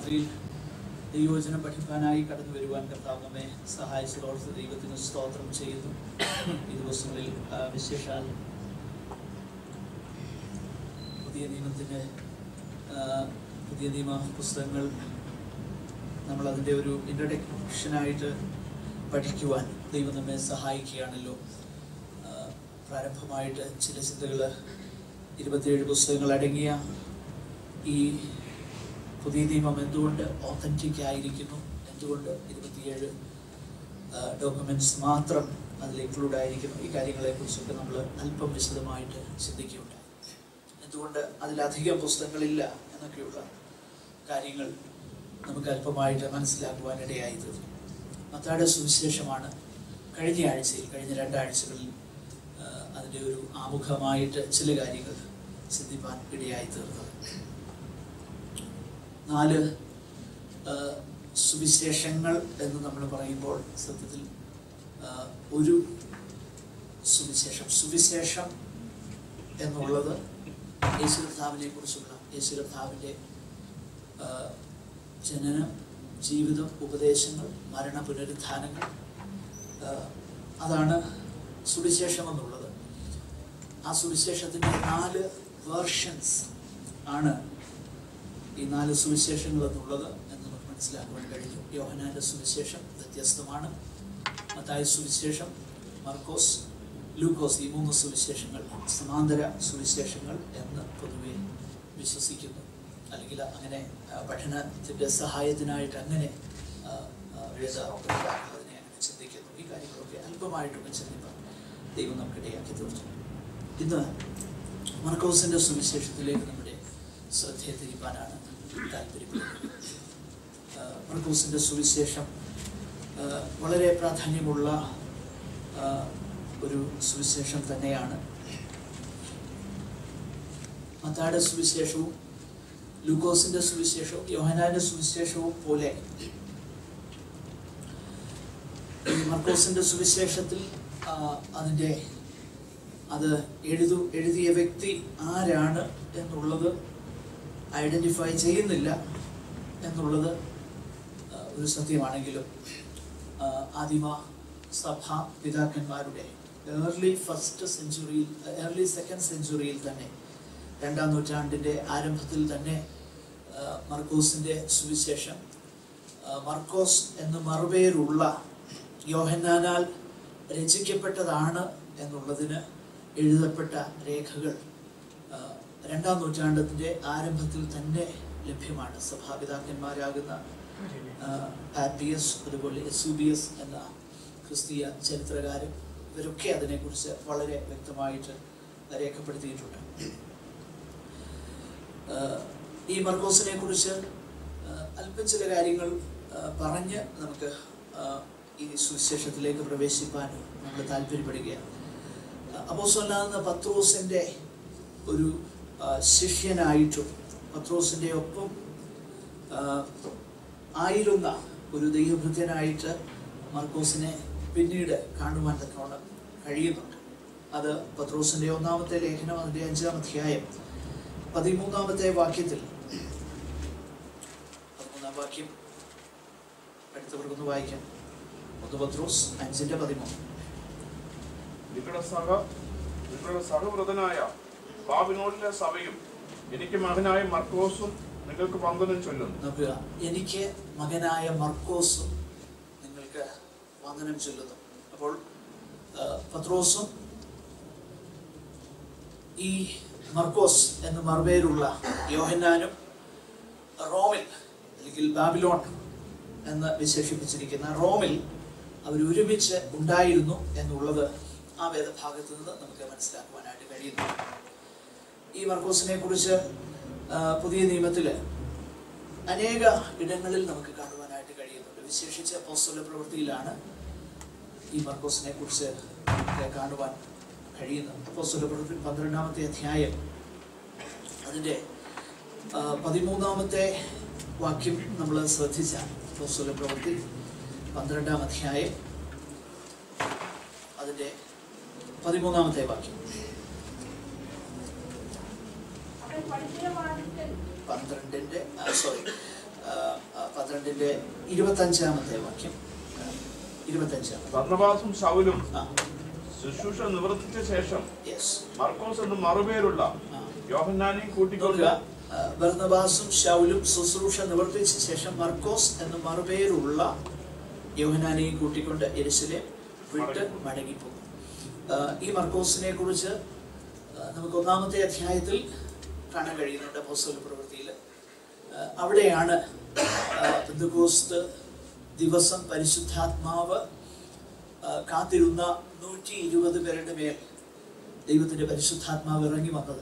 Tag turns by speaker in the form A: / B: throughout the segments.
A: രാത്രിയിൽ ദൈവവചനം പഠിക്കാനായി കടന്നു വരുവാൻ കർത്താവ് നമ്മെ സഹായിച്ചതോർത്ത് ദൈവത്തിന് സ്തോത്രം ചെയ്യുന്നു ഈ ദിവസങ്ങളിൽ ആ, വിശേഷാൽ പുതിയ നിയമത്തിൻ്റെ ആ, പുതിയ നിയമ പുസ്തകങ്ങൾ നമ്മൾ അതിൻ്റെ ഒരു ഇൻട്രഡക്ഷനായിട്ട് പഠിക്കുവാൻ ദൈവം നമ്മെ സഹായിക്കുകയാണല്ലോ ആ, പ്രാരംഭമായിട്ട് ചില ചിന്തകൾ ഇരുപത്തിയേഴ് പുസ്തകങ്ങൾ അടങ്ങിയ ഈ പുതിയ നിയമം എന്തുകൊണ്ട് ഓത്തൻറ്റിക് ആയിരിക്കുന്നു എന്തുകൊണ്ട് ഇരുപത്തിയേഴ് ഡോക്യുമെൻറ്റ്സ് മാത്രം അതിൽ ഇൻക്ലൂഡ് ആയിരിക്കുന്നു ഈ കാര്യങ്ങളെക്കുറിച്ചൊക്കെ നമ്മൾ അല്പം വിശദമായിട്ട് ചിന്തിക്കുകയുണ്ടായി എന്തുകൊണ്ട് അതിലധികം പുസ്തകങ്ങളില്ല എന്നൊക്കെയുള്ള കാര്യങ്ങൾ നമുക്ക് അല്പമായിട്ട് മനസ്സിലാക്കുവാനിടയായി തീർന്നു മത്തായുടെ സുവിശേഷമാണ് കഴിഞ്ഞ ആഴ്ചയിൽ കഴിഞ്ഞ രണ്ടാഴ്ചകളിൽ ആ, അതിൻ്റെ ഒരു ആമുഖമായിട്ട് ചില കാര്യങ്ങൾ ചിന്തിപ്പാൻ ഇടയായി തീർന്നത് നാല് ആ, സുവിശേഷങ്ങൾ എന്ന് നമ്മൾ പറയുമ്പോൾ സത്യത്തിൽ ആ, ഒരു സുവിശേഷം സുവിശേഷം എന്നുള്ളത് യേശു കർത്താവിനെ കുറിച്ചുള്ള യേശു കർത്താവിൻ്റെ ആ, ജനനം ജീവിതം ഉപദേശങ്ങൾ മരണ പുനരുത്ഥാനങ്ങൾ ആ, അതാണ് സുവിശേഷം എന്നുള്ളത് ആ സുവിശേഷത്തിൻ്റെ നാല് വേർഷൻസ് ആണ് ഈ നാല് സുവിശേഷങ്ങൾ എന്നുള്ളത് എന്ന് നമുക്ക് മനസ്സിലാക്കുവാൻ കഴിഞ്ഞു യോഹനാന്റെ സുവിശേഷം വ്യത്യസ്തമാണ് മത്തായ സുവിശേഷം മർക്കോസ് ലൂക്കോസ് ഈ മൂന്ന് സുവിശേഷങ്ങൾ സമാന്തര സുവിശേഷങ്ങൾ എന്ന് പൊതുവെ വിശ്വസിക്കുന്നു അല്ലെങ്കിൽ അങ്ങനെ ആ, പഠനത്തിന്റെ സഹായത്തിനായിട്ട് അങ്ങനെ ആ, ആ, വേദ പ്രതിപാദകർ അതിനെ അങ്ങനെ ചിന്തിക്കുന്നു ഈ കാര്യങ്ങളൊക്കെ അല്പമായിട്ടൊക്കെ ചിന്തിപ്പാൻ ദൈവം നമുക്ക് ഇടയാക്കി തീർത്തു ഇന്ന് മർക്കോസിന്റെ സുവിശേഷത്തിലേക്ക് നമ്മുടെ ശ്രദ്ധയെ തിരിപ്പാനാണ് താല്പര്യപ്പെടുന്നത് ആ, മർക്കോസിന്റെ സുവിശേഷം ആ, വളരെ പ്രാധാന്യമുള്ള ആ, ഒരു സുവിശേഷം തന്നെയാണ് മത്തായുടെ സുവിശേഷവും ലൂക്കോസിന്റെ സുവിശേഷവും യോഹനാന്റെ സുവിശേഷവും പോലെ ഈ മർക്കോസിന്റെ സുവിശേഷത്തിൽ ആ, അതിൻ്റെ അത് എഴുതു എഴുതിയ വ്യക്തി ആരാണ് എന്നുള്ളത് ഐഡൻറ്റിഫൈ ചെയ്യുന്നില്ല എന്നുള്ളത് ആ, ഒരു സത്യമാണെങ്കിലും ആ, ആദിമ സഭ പിതാക്കന്മാരുടെ ഏർലി ഫസ്റ്റ് സെഞ്ചുറിയിൽ ഏർലി സെക്കൻഡ് സെഞ്ചുറിയിൽ തന്നെ രണ്ടാം നൂറ്റാണ്ടിൻ്റെ ആരംഭത്തിൽ തന്നെ ആ, മർക്കോസിൻ്റെ സുവിശേഷം ആ, മർക്കോസ് എന്ന് മറുപേരുള്ള യോഹന്നാനാൽ രചിക്കപ്പെട്ടതാണ് എന്നുള്ളതിന് എഴുതപ്പെട്ട രേഖകൾ ആ, രണ്ടാം നൂറ്റാണ്ടത്തിൻ്റെ ആരംഭത്തിൽ തന്നെ ലഭ്യമാണ് സഭാപിതാക്കന്മാരാകുന്ന ആ, പാപ്പിയസ് അതുപോലെ എസൂബിയസ് എന്ന ക്രിസ്തീയ ചരിത്രകാരൻ ഇവരൊക്കെ അതിനെക്കുറിച്ച് വളരെ വ്യക്തമായിട്ട് രേഖപ്പെടുത്തിയിട്ടുണ്ട് ആ, ഈ മർക്കോസിനെ കുറിച്ച് അല്പം ചില കാര്യങ്ങൾ ആ, പറഞ്ഞ് നമുക്ക് ആ, ഈ സുവിശേഷത്തിലേക്ക് പ്രവേശിപ്പാൻ നമ്മൾ താല്പര്യപ്പെടുകയാണ് അപ്പോസ്വലാകുന്ന പത്രോസിൻ്റെ ഒരു ആ, ശിഷ്യനായിട്ടും പത്രോസിൻ്റെ ഒപ്പം ആ, ആയിരുന്ന ഒരു ദൈവഭൃത്യനായിട്ട് മർക്കോസിനെ പിന്നീട് കാണുവാൻ തക്കവണ്ണം കഴിയുന്നുണ്ട് അത് പത്രോസിൻ്റെ ഒന്നാമത്തെ ലേഖനം അതിൻ്റെ അഞ്ചാം അധ്യായം പതിമൂന്നാമത്തെ വാക്യത്തിൽ പതിമൂന്നാം വാക്യം അടുത്തവർക്കൊന്ന് വായിക്കാം ഒന്ന് പത്രോസ് അഞ്ചിന്റെ പതിമൂന്ന്
B: നിങ്ങളുടെ സഹ നിങ്ങളുടെ സഹവ്രതനായ ബാബിനോളിലെ സഭയും എനിക്ക് മകനായ മർക്കോസും നിങ്ങൾക്ക് വന്ദനം ചൊല്ലുന്നു
A: നോക്കുക എനിക്ക് മകനായ മർക്കോസും നിങ്ങൾക്ക് വന്ദനം ചൊല്ലുന്നു അപ്പോൾ ആ, പത്രോസും ഈ മർക്കോസ് എന്ന് മറുപേരുള്ള യോഹന്നാനും റോമിൽ അല്ലെങ്കിൽ ബാബിലോൺ എന്ന് വിശേഷിപ്പിച്ചിരിക്കുന്ന റോമിൽ അവർ ഒരുമിച്ച് ഉണ്ടായിരുന്നു എന്നുള്ളത് ആ വേദഭാഗത്ത് നിന്ന് നമുക്ക് മനസ്സിലാക്കുവാനായിട്ട് കഴിയുന്നു ഈ മർക്കോസിനെ കുറിച്ച് ആ, പുതിയ നിയമത്തിൽ അനേക ഇടങ്ങളിൽ നമുക്ക് കാണുവാനായിട്ട് കഴിയുന്നുണ്ട് വിശേഷിച്ച് അപ്പോസ്തല പ്രവൃത്തിയിലാണ് ഈ മർക്കോസിനെ കുറിച്ച് നമുക്ക് കാണുവാൻ കഴിയുന്നത് അപ്പോസ്തല പ്രവൃത്തി പന്ത്രണ്ടാമത്തെ അധ്യായം അതിൻ്റെ ആ, പതിമൂന്നാമത്തെ വാക്യം നമ്മൾ ശ്രദ്ധിച്ചാൽ അപ്പോസ്തല പ്രവൃത്തി പന്ത്രണ്ടാം അധ്യായം അതിൻ്റെ പതിമൂന്നാമത്തെ വാക്യം
C: അവൻ പഠിച്ചവാദിക്കൽ
A: പന്ത്രണ്ടിൻ്റെ സോറി ആ, ആ, പന്ത്രണ്ടിന്റെ ഇരുപത്തഞ്ചാമത്തെ വാക്യം ആ, ഇരുപത്തഞ്ചാമത്തെ
B: ഭർണബാസും ശൗലും
A: ആ
B: ശുശ്രൂഷ നിവർത്തിച്ച ശേഷം
A: യെസ്
B: മർക്കോസ് എന്ന് മറുപേരുള്ള
A: ആ
B: യോഹന്നാനെയും കൂട്ടിക്കൊണ്ട്
A: നോക്കുക ആ, ബർന്നബാസും ശൗലും ശുശ്രൂഷ നിവർത്തിച്ച ശേഷം മർക്കോസ് എന്ന മറുപേരുള്ള യോഹനാനെയും കൂട്ടിക്കൊണ്ട് എരിശിലെ വിട്ട് മടങ്ങിപ്പോകും ആ, ഈ മർക്കോസിനെ കുറിച്ച് ആ, നമുക്ക് ഒന്നാമത്തെ അധ്യായത്തിൽ കാണാൻ കഴിയുന്നുണ്ട് അപ്പോസ്തല പ്രവൃത്തിയിൽ അവിടെയാണ് ആ, പെന്തക്കോസ്ത് ദിവസം പരിശുദ്ധാത്മാവ് ആ, കാത്തിരുന്ന നൂറ്റി ഇരുപത് പേരുടെ മേൽ ദൈവത്തിന്റെ പരിശുദ്ധാത്മാവ് ഇറങ്ങി വന്നത്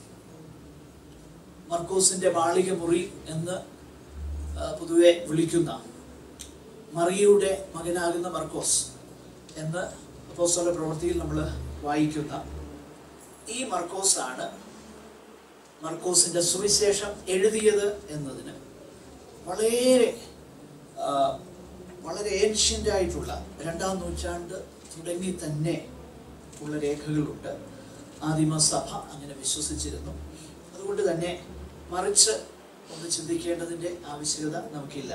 A: മർക്കോസിന്റെ മാളിക മുറി എന്ന് ആ, പൊതുവെ വിളിക്കുന്ന മറിയയുടെ മകനാകുന്ന മർക്കോസ് എന്ന് അപ്പോസ്തല പ്രവൃത്തിയിൽ നമ്മൾ വായിക്കുന്ന ഈ മർക്കോസ് ആണ് മർക്കോസിന്റെ സുവിശേഷം എഴുതിയത് എന്നതിന് വളരെ ആ, വളരെ ഏൻഷ്യൻ്റ് ആയിട്ടുള്ള രണ്ടാം നൂറ്റാണ്ട് തുടങ്ങി തന്നെ ഉള്ള രേഖകളുണ്ട് ആദിമസഭ അങ്ങനെ വിശ്വസിച്ചിരുന്നു അതുകൊണ്ട് തന്നെ മറിച്ച് ഒന്ന് ചിന്തിക്കേണ്ടതിൻ്റെ ആവശ്യകത നമുക്കില്ല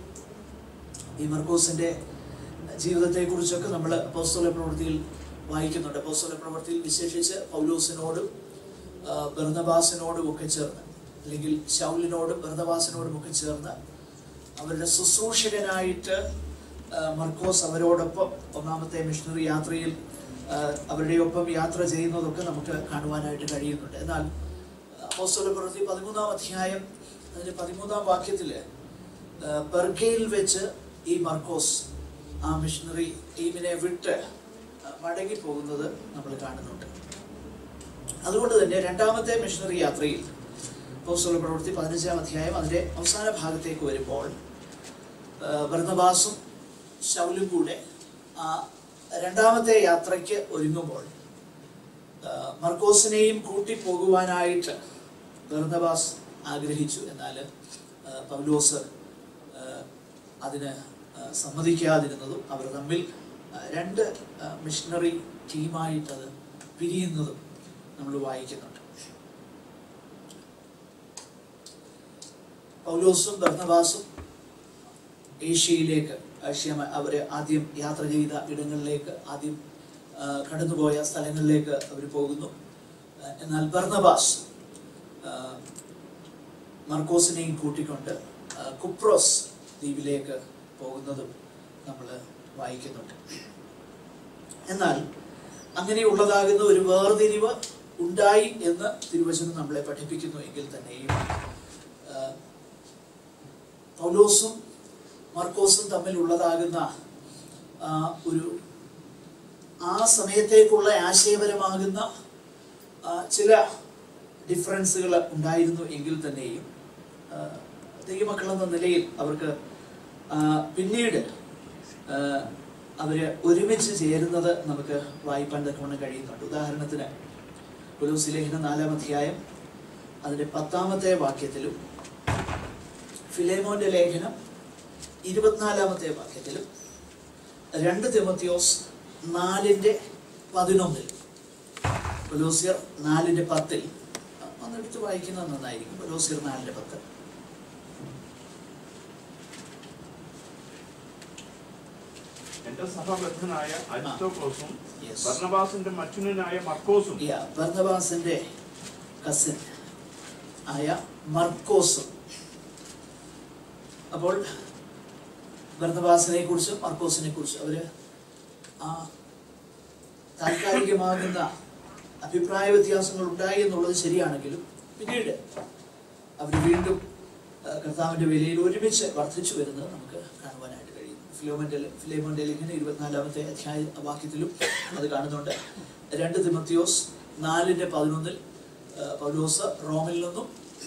A: ഈ മർക്കോസിന്റെ ജീവിതത്തെക്കുറിച്ചൊക്കെ നമ്മൾ അപ്പോസ്തല പ്രവൃത്തിയിൽ വായിക്കുന്നുണ്ട് അപ്പോസ്തല പ്രവൃത്തിയിൽ വിശേഷിച്ച് പൗലോസിനോടും ആ, ബർന്നബാസിനോടും ഒക്കെ ചേർന്ന് അല്ലെങ്കിൽ ശൗലിനോടും ബർന്നബാസിനോടും ഒക്കെ ചേർന്ന് അവരുടെ ശുശ്രൂഷകനായിട്ട് ആ, മർക്കോസ് അവരോടൊപ്പം ഒന്നാമത്തെ മിഷണറി യാത്രയിൽ ആ, അവരുടെ ഒപ്പം യാത്ര ചെയ്യുന്നതൊക്കെ നമുക്ക് കാണുവാനായിട്ട് കഴിയുന്നുണ്ട് എന്നാൽ അപ്പോസ്തല പ്രവൃത്തി പതിമൂന്നാം അധ്യായം അതിന്റെ പതിമൂന്നാം വാക്യത്തില് ആ, പെർഗയിൽ വെച്ച് ഈ മർക്കോസ് ആ മിഷണറി ടീമിനെ വിട്ട് ആ, മടങ്ങി പോകുന്നത് നമ്മൾ കാണുന്നുണ്ട് അതുകൊണ്ട് തന്നെ രണ്ടാമത്തെ മിഷണറി യാത്രയിൽ അപ്പോസ്തല പ്രവൃത്തി പതിനഞ്ചാം അധ്യായം അതിന്റെ അവസാന ഭാഗത്തേക്ക് വരുമ്പോൾ ആ, ബർന്നബാസും ശൗലും കൂടെ ആ രണ്ടാമത്തെ യാത്രയ്ക്ക് ഒരുങ്ങുമ്പോൾ ആ, മർക്കോസിനെയും കൂട്ടി പോകുവാനായിട്ട് ബർന്നബാസ് ആഗ്രഹിച്ചു എന്നാൽ ആ, പൗലോസ് ആ, അതിന് ആ, സമ്മതിക്കാതിരുന്നതും അവർ തമ്മിൽ ആ, രണ്ട് ആ, മിഷണറി ടീമായിട്ട് അത് പിരിയുന്നതും നമ്മൾ വായിക്കുന്നുണ്ട് പൗലോസും ബർന്നബാസും ഏഷ്യയിലേക്ക് ഏഷ്യ അവർ ആദ്യം യാത്ര ചെയ്ത ഇടങ്ങളിലേക്ക് ആദ്യം ആ, കടന്നുപോയ സ്ഥലങ്ങളിലേക്ക് അവർ പോകുന്നു ആ, എന്നാൽ ബർന്നബാസ് ആ, മർക്കോസിനെയും കൂട്ടിക്കൊണ്ട് ആ, കുപ്രോസ് ദ്വീപിലേക്ക് പോകുന്നതും നമ്മൾ വായിക്കുന്നുണ്ട് എന്നാൽ അങ്ങനെയുള്ളതാകുന്ന ഒരു വേർതിരിവ് ഉണ്ടായി എന്ന് തിരുവചനം നമ്മളെ പഠിപ്പിക്കുന്നു എങ്കിൽ തന്നെയും ആ, പൗലോസും മർക്കോസും തമ്മിലുള്ളതാകുന്ന ആ, ഒരു ആ സമയത്തേക്കുള്ള ആശയപരമാകുന്ന ആ, ചില ഡിഫറൻസുകൾ ഉണ്ടായിരുന്നു എങ്കിൽ തന്നെയും ആ, ദൈവമക്കളെന്ന നിലയിൽ അവർക്ക് ആ, പിന്നീട് ആ, അവര് ഒരുമിച്ച് ചേരുന്നത് നമുക്ക് വായിപ്പാൻ തക്കവണ്ണം കഴിയുന്നുണ്ട് ഉദാഹരണത്തിന് പുലൂസി ലേഖനം നാലാം അധ്യായം അതിന്റെ പത്താമത്തെ വാക്യത്തിലും ഫിലേമോന്റെ ലേഖനം ഇരുപത്തിനാലാമത്തെ വാക്യത്തിലും രണ്ട് തിമത്തിയോസ് നാലിന്റെ പതിനൊന്നിൽ കൊലോസിയർ നാലിന്റെ പത്തിൽ ഒന്നെടുത്ത് വായിക്കുന്നത് നന്നായിരിക്കും കൊലോസിയർ നാലിന്റെ പത്ത്
B: എന്റെ സഹബദ്ധനായ അരിസ്റ്റോക്ലോസും
A: Yes.
B: ഭർണബാസിന്റെ മച്ചുനനായ മർക്കോസും
A: Yeah, ബർന്നബാസിന്റെ കസിൻ ആയ മർക്കോസും അപ്പോൾ ബർന്നബാസിനെ കുറിച്ചും മർക്കോസിനെ കുറിച്ചും അവര് ആ താൽക്കാലികമാകുന്ന അഭിപ്രായ വ്യത്യാസങ്ങൾ ഉണ്ടായി എന്നുള്ളത് ശരിയാണെങ്കിലും പിന്നീട് അവർ വീണ്ടും ആ, കർത്താവിന്റെ വിലയിൽ ഒരുമിച്ച് വർദ്ധിച്ചു വരുന്നത് നമുക്ക് കാണുവാനായിട്ട് കഴിയും ഫിലോമന്റെ ഫിലോമന്റെ ലേഖനം ഇരുപത്തിനാലാമത്തെ അധ്യായ വാക്യത്തിലും അത് കാണുന്നുണ്ട് രണ്ട് തിമത്തിയോസ് നാലിന്റെ പതിനൊന്നിൽ ആ, പൗലോസ് റോമിൽ നിന്നും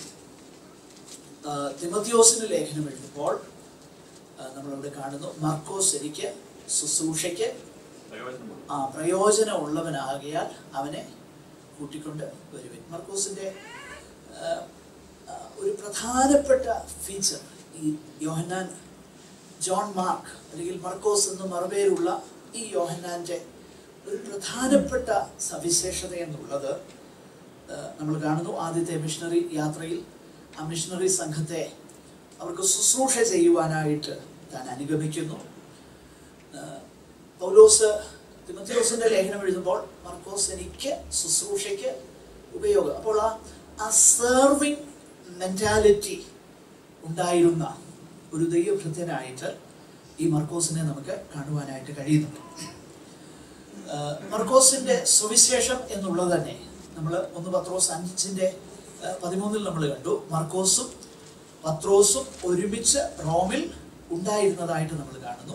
A: ആ, തിമത്തിയോസിന് ലേഖനം എഴുതുമ്പോൾ ആ, നമ്മളവിടെ കാണുന്നു മർക്കോസ് ശരിക്ക് ശുശ്രൂഷയ്ക്ക്
B: പ്രയോജനമുണ്ട്
A: ആ പ്രയോജനമുള്ളവനാകിയാൽ അവനെ കൂട്ടിക്കൊണ്ട് വരുവിൻ മർക്കോസിന്റെ ആ, ആ, ഒരു പ്രധാനപ്പെട്ട ഫീച്ചർ ഈ യോഹന്നാൻ ജോൺ മാർക്ക് അല്ലെങ്കിൽ മർക്കോസ് എന്ന് മറുപേരുള്ള ഈ യോഹന്നാന്റെ ഒരു പ്രധാനപ്പെട്ട സവിശേഷത എന്നുള്ളത് ആ, നമ്മൾ കാണുന്നു ആദ്യത്തെ മിഷണറി യാത്രയിൽ ആ മിഷണറി സംഘത്തെ അവർക്ക് ശുശ്രൂഷ ചെയ്യുവാനായിട്ട് താൻ അനുഗമിക്കുന്നു ആ, പൗലോസ് തിമത്തിയോസിന്റെ ലേഖനം എഴുതുമ്പോൾ മർക്കോസ് എനിക്ക് ശുശ്രൂഷയ്ക്ക് ഉപയോഗം അപ്പോൾ ആ ആ സെർവിങ് മെന്റാലിറ്റി ഉണ്ടായിരുന്ന ഒരു ദൈവഭൃത്യനായിട്ട് ഈ മർക്കോസിനെ നമുക്ക് കാണുവാനായിട്ട് കഴിയുന്നുണ്ട് ആ, മർക്കോസിന്റെ സുവിശേഷം എന്നുള്ളത് തന്നെ നമ്മൾ ഒന്ന് പത്രോസ് അഞ്ചിന്റെ ആ, പതിമൂന്നിൽ നമ്മൾ കണ്ടു മർക്കോസും പത്രോസും ഒരുമിച്ച് റോമിൽ ഉണ്ടായിരുന്നതായിട്ട് നമ്മൾ കാണുന്നു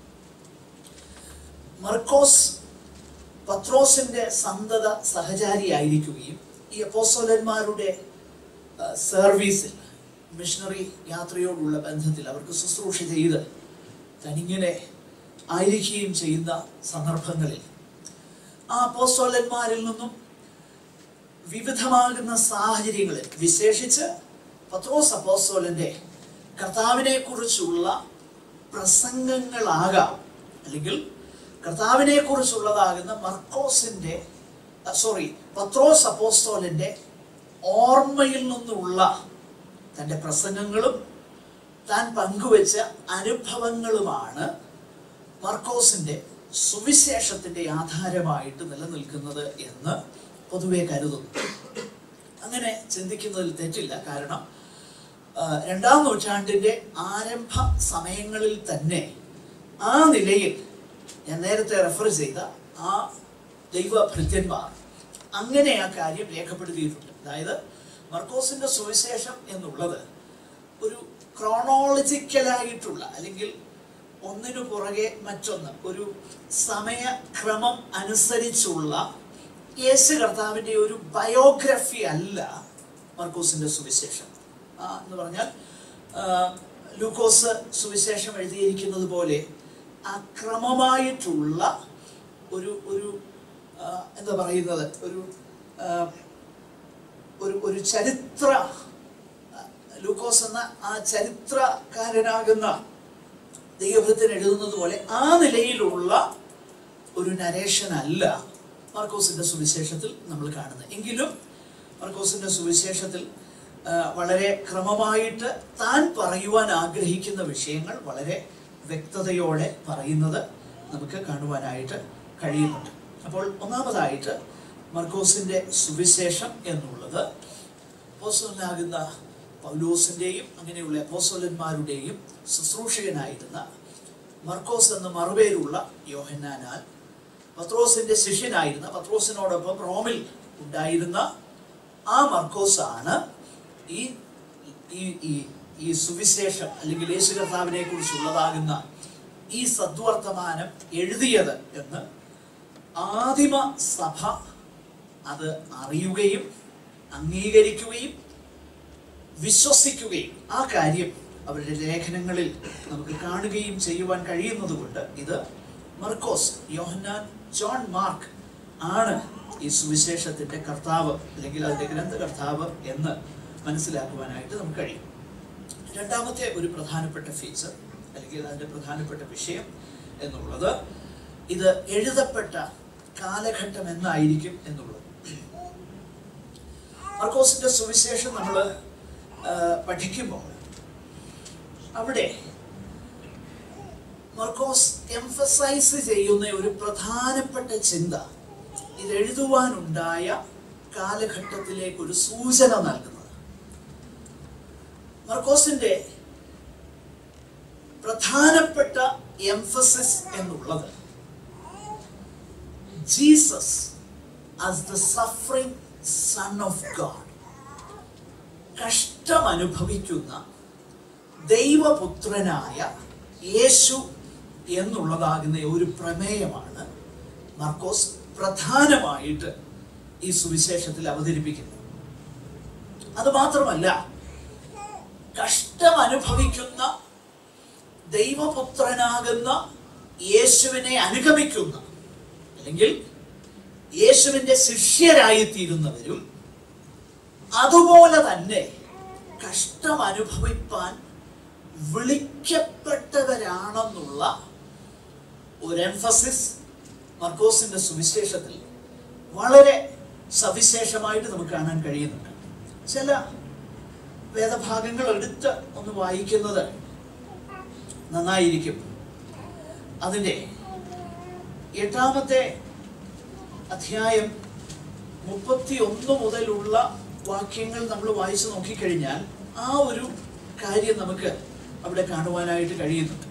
A: മർക്കോസ് പത്രോസിന്റെ സന്തത സഹചാരിയായിരിക്കുകയും ഈ അപ്പോസ്തലന്മാരുടെ ആ, സർവീസിൽ മിഷണറി യാത്രയോടുള്ള ബന്ധത്തിൽ അവർക്ക് ശുശ്രൂഷ ചെയ്ത് തനിങ്ങനെ ആയിരിക്കുകയും ചെയ്യുന്ന സന്ദർഭങ്ങളിൽ ആ അപ്പോസ്തലന്മാരിൽ നിന്നും വിവിധമാകുന്ന സാഹചര്യങ്ങളിൽ വിശേഷിച്ച് പത്രോസ് അപ്പോസ്തോലന്റെ കർത്താവിനെ കുറിച്ചുള്ള പ്രസംഗങ്ങളാകാം അല്ലെങ്കിൽ കർത്താവിനെ കുറിച്ചുള്ളതാകുന്ന മർക്കോസിന്റെ സോറി പത്രോസ് അപ്പോസ്തോലന്റെ ഓർമ്മയിൽ നിന്നുള്ള തൻ്റെ പ്രസംഗങ്ങളും താൻ പങ്കുവെച്ച അനുഭവങ്ങളുമാണ് മർക്കോസിന്റെ സുവിശേഷത്തിന്റെ ആധാരമായിട്ട് നിലനിൽക്കുന്നത് എന്ന് പൊതുവെ കരുതുന്നു അങ്ങനെ ചിന്തിക്കുന്നതിൽ തെറ്റില്ല കാരണം ആ, രണ്ടാം നൂറ്റാണ്ടിന്റെ ആരംഭ സമയങ്ങളിൽ തന്നെ ആ നിലയിൽ ഞാൻ നേരത്തെ റെഫർ ചെയ്ത ആ ദൈവഭൃത്യന്മാർ അങ്ങനെ ആ കാര്യം രേഖപ്പെടുത്തിയിട്ടുണ്ട് അതായത് മർക്കോസിന്റെ സുവിശേഷം എന്നുള്ളത് ഒരു ക്രോണോളജിക്കലായിട്ടുള്ള അല്ലെങ്കിൽ ഒന്നിനു പുറകെ മറ്റൊന്ന് ഒരു സമയക്രമം അനുസരിച്ചുള്ള യേശു കർത്താവിൻ്റെ ഒരു ബയോഗ്രഫി അല്ല മർക്കോസിന്റെ സുവിശേഷം ആ, എന്ന് പറഞ്ഞാൽ ആ, ലൂക്കോസ് സുവിശേഷം എഴുതിയിരിക്കുന്നത് പോലെ അക്രമമായിട്ടുള്ള ഒരു ഒരു ആ, എന്താ പറയുന്നത് ഒരു ആ, ഒരു ഒരു ചരിത്ര ആ, ലൂക്കോസ് എന്ന ആ ചരിത്രകാരനാകുന്ന ദൈവഭൃത്തിന് എഴുതുന്നത് പോലെ ആ നിലയിലുള്ള ഒരു നരേഷൻ അല്ല മാർക്കോസിന്റെ സുവിശേഷത്തിൽ നമ്മൾ കാണുന്നത് എങ്കിലും മാർക്കോസിന്റെ സുവിശേഷത്തിൽ ആ, വളരെ ക്രമമായിട്ട് താൻ പറയുവാൻ ആഗ്രഹിക്കുന്ന വിഷയങ്ങൾ വളരെ വ്യക്തതയോടെ പറയുന്നത് നമുക്ക് കാണുവാനായിട്ട് കഴിയുന്നുണ്ട് അപ്പോൾ ഒന്നാമതായിട്ട് മർക്കോസിന്റെ സുവിശേഷം എന്നുള്ളത് അപ്പോസ്തലനാകുന്ന പൗലോസിന്റെയും അങ്ങനെയുള്ള അപ്പോസ്തലന്മാരുടെയും ശുശ്രൂഷകനായിരുന്ന മർക്കോസ് എന്ന മറുപേരുള്ള യോഹന്നാനാൽ പത്രോസിന്റെ ശിഷ്യനായിരുന്ന പത്രോസിനോടൊപ്പം റോമിൽ ഉണ്ടായിരുന്ന ആ മർക്കോസ് ആണ് ഈ ഈ ഈ ഈ സുവിശേഷം അല്ലെങ്കിൽ യേശു കർത്താവിനെ കുറിച്ചുള്ളതാകുന്ന ഈ സദ്വർത്തമാനം എഴുതിയത് എന്ന് ആദിമ സഭ അത് അറിയുകയും അംഗീകരിക്കുകയും വിശ്വസിക്കുകയും ആ കാര്യം അവരുടെ ലേഖനങ്ങളിൽ നമുക്ക് കാണുകയും ചെയ്യുവാൻ കഴിയുന്നത് കൊണ്ട് ഇത് മർക്കോസ് യോഹന്നാൻ ജോൺ മാർക്ക് ആണ് ഈ സുവിശേഷത്തിന്റെ കർത്താവ് അല്ലെങ്കിൽ അതിന്റെ ഗ്രന്ഥകർത്താവ് എന്ന് മനസ്സിലാക്കുവാനായിട്ട് നമുക്ക് കഴിയും രണ്ടാമത്തെ ഒരു പ്രധാനപ്പെട്ട ഫീച്ചർ അല്ലെങ്കിൽ അതിന്റെ പ്രധാനപ്പെട്ട വിഷയം എന്നുള്ളത് ഇത് എഴുതപ്പെട്ട കാലഘട്ടം എന്നായിരിക്കും എന്നുള്ളത് മർക്കോസിന്റെ സുവിശേഷം നമ്മൾ പഠിക്കുമ്പോൾ അവിടെ മർക്കോസ് എംഫസൈസ് ചെയ്യുന്ന ഒരു പ്രധാനപ്പെട്ട ചിന്ത ഇത് എഴുതുവാനുണ്ടായ കാലഘട്ടത്തിലേക്ക് ഒരു സൂചന നൽകുന്നത് മർക്കോസിന്റെ പ്രധാനപ്പെട്ട എംഫസിസ് എന്നുള്ളത് Jesus as the suffering son of God കഷ്ടം അനുഭവിക്കുന്ന ദൈവപുത്രനായ യേശു എന്നുള്ളതാകുന്ന ഒരു പ്രമേയമാണ് മർക്കോസ് പ്രധാനമായിട്ട് ഈ സുവിശേഷത്തിൽ അവതരിപ്പിക്കുന്നത് അത് മാത്രമല്ല കഷ്ടം അനുഭവിക്കുന്ന ദൈവപുത്രനാകുന്ന യേശുവിനെ അനുഗമിക്കുന്ന അല്ലെങ്കിൽ യേശുവിന്റെ ശിഷ്യരായിത്തീരുന്നവരും അതുപോലെ തന്നെ കഷ്ടം അനുഭവിപ്പാൻ വിളിക്കപ്പെട്ടവരാണെന്നുള്ള ഒരു എംഫസിസ് മർക്കോസിന്റെ സുവിശേഷത്തിൽ വളരെ സവിശേഷമായിട്ട് നമുക്ക് കാണാൻ കഴിയുന്നുണ്ട് ചില വേദഭാഗങ്ങൾ എടുത്ത് ഒന്ന് വായിക്കുന്നത് നന്നായിരിക്കും അതിൻ്റെ എട്ടാമത്തെ അധ്യായം മുപ്പത്തി ഒന്ന് മുതലുള്ള വാക്യങ്ങൾ നമ്മൾ വായിച്ചു നോക്കിക്കഴിഞ്ഞാൽ ആ ഒരു കാര്യം നമുക്ക് അവിടെ കാണുവാനായിട്ട് കഴിയുന്നുണ്ട്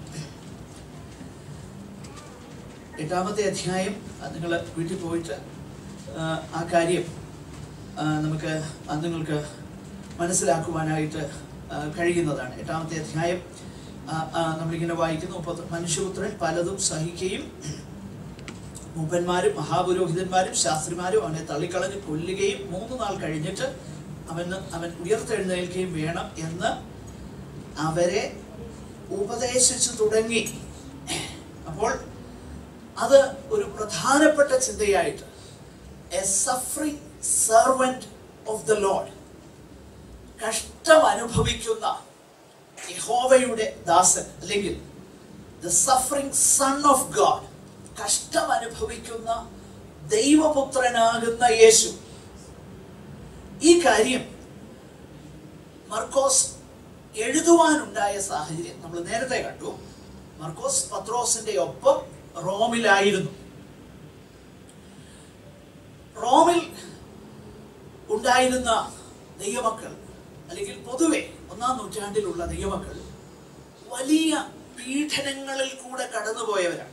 A: എട്ടാമത്തെ അധ്യായം നിങ്ങൾ വീട്ടിൽ പോയിട്ട് ആ, ആ കാര്യം ആ, നമുക്ക് അത് നിങ്ങൾക്ക് മനസ്സിലാക്കുവാനായിട്ട് ആ, കഴിയുന്നതാണ് എട്ടാമത്തെ അധ്യായം ആ, ആ, നമ്മളിങ്ങനെ വായിക്കുന്നു മുപ്പത് മനുഷ്യപുത്രൻ പലതും സഹിക്കുകയും മൂപ്പന്മാരും മഹാപുരോഹിതന്മാരും ശാസ്ത്രിമാരും അവനെ തള്ളിക്കളഞ്ഞ് കൊല്ലുകയും മൂന്ന് നാൾ കഴിഞ്ഞിട്ട് അവന് അവൻ ഉയർത്തെഴുന്നേൽക്കുകയും വേണം എന്ന് അവരെ ഉപദേശിച്ചു തുടങ്ങി അപ്പോൾ അത് ഒരു പ്രധാനപ്പെട്ട ചിന്തയായിട്ട് a suffering servant of the Lord കഷ്ടം അനുഭവിക്കുന്ന യഹോവയുടെ ദാസൻ അല്ലെങ്കിൽ the suffering son of God കഷ്ടം അനുഭവിക്കുന്ന ദൈവപുത്രനാകുന്ന യേശു ഈ കാര്യം മർക്കോസ് എഴുതുവാനുണ്ടായ സാഹചര്യം നമ്മൾ നേരത്തെ കണ്ടു മർക്കോസ് പത്രോസിന്റെ ഒപ്പം റോമിലായിരുന്നു റോമിൽ ഉണ്ടായിരുന്ന ദൈവമക്കൾ അല്ലെങ്കിൽ പൊതുവെ ഒന്നാം നൂറ്റാണ്ടിലുള്ള ദൈവമക്കൾ വലിയ പീഡനങ്ങളിൽ കൂടെ കടന്നുപോയവരാണ്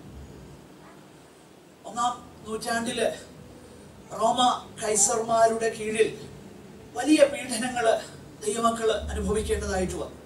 A: ഒന്നാം നൂറ്റാണ്ടില് റോമ കൈസർമാരുടെ കീഴിൽ വലിയ പീഡനങ്ങൾ ദൈവമക്കൾ അനുഭവിക്കേണ്ടതായിട്ട് വന്നു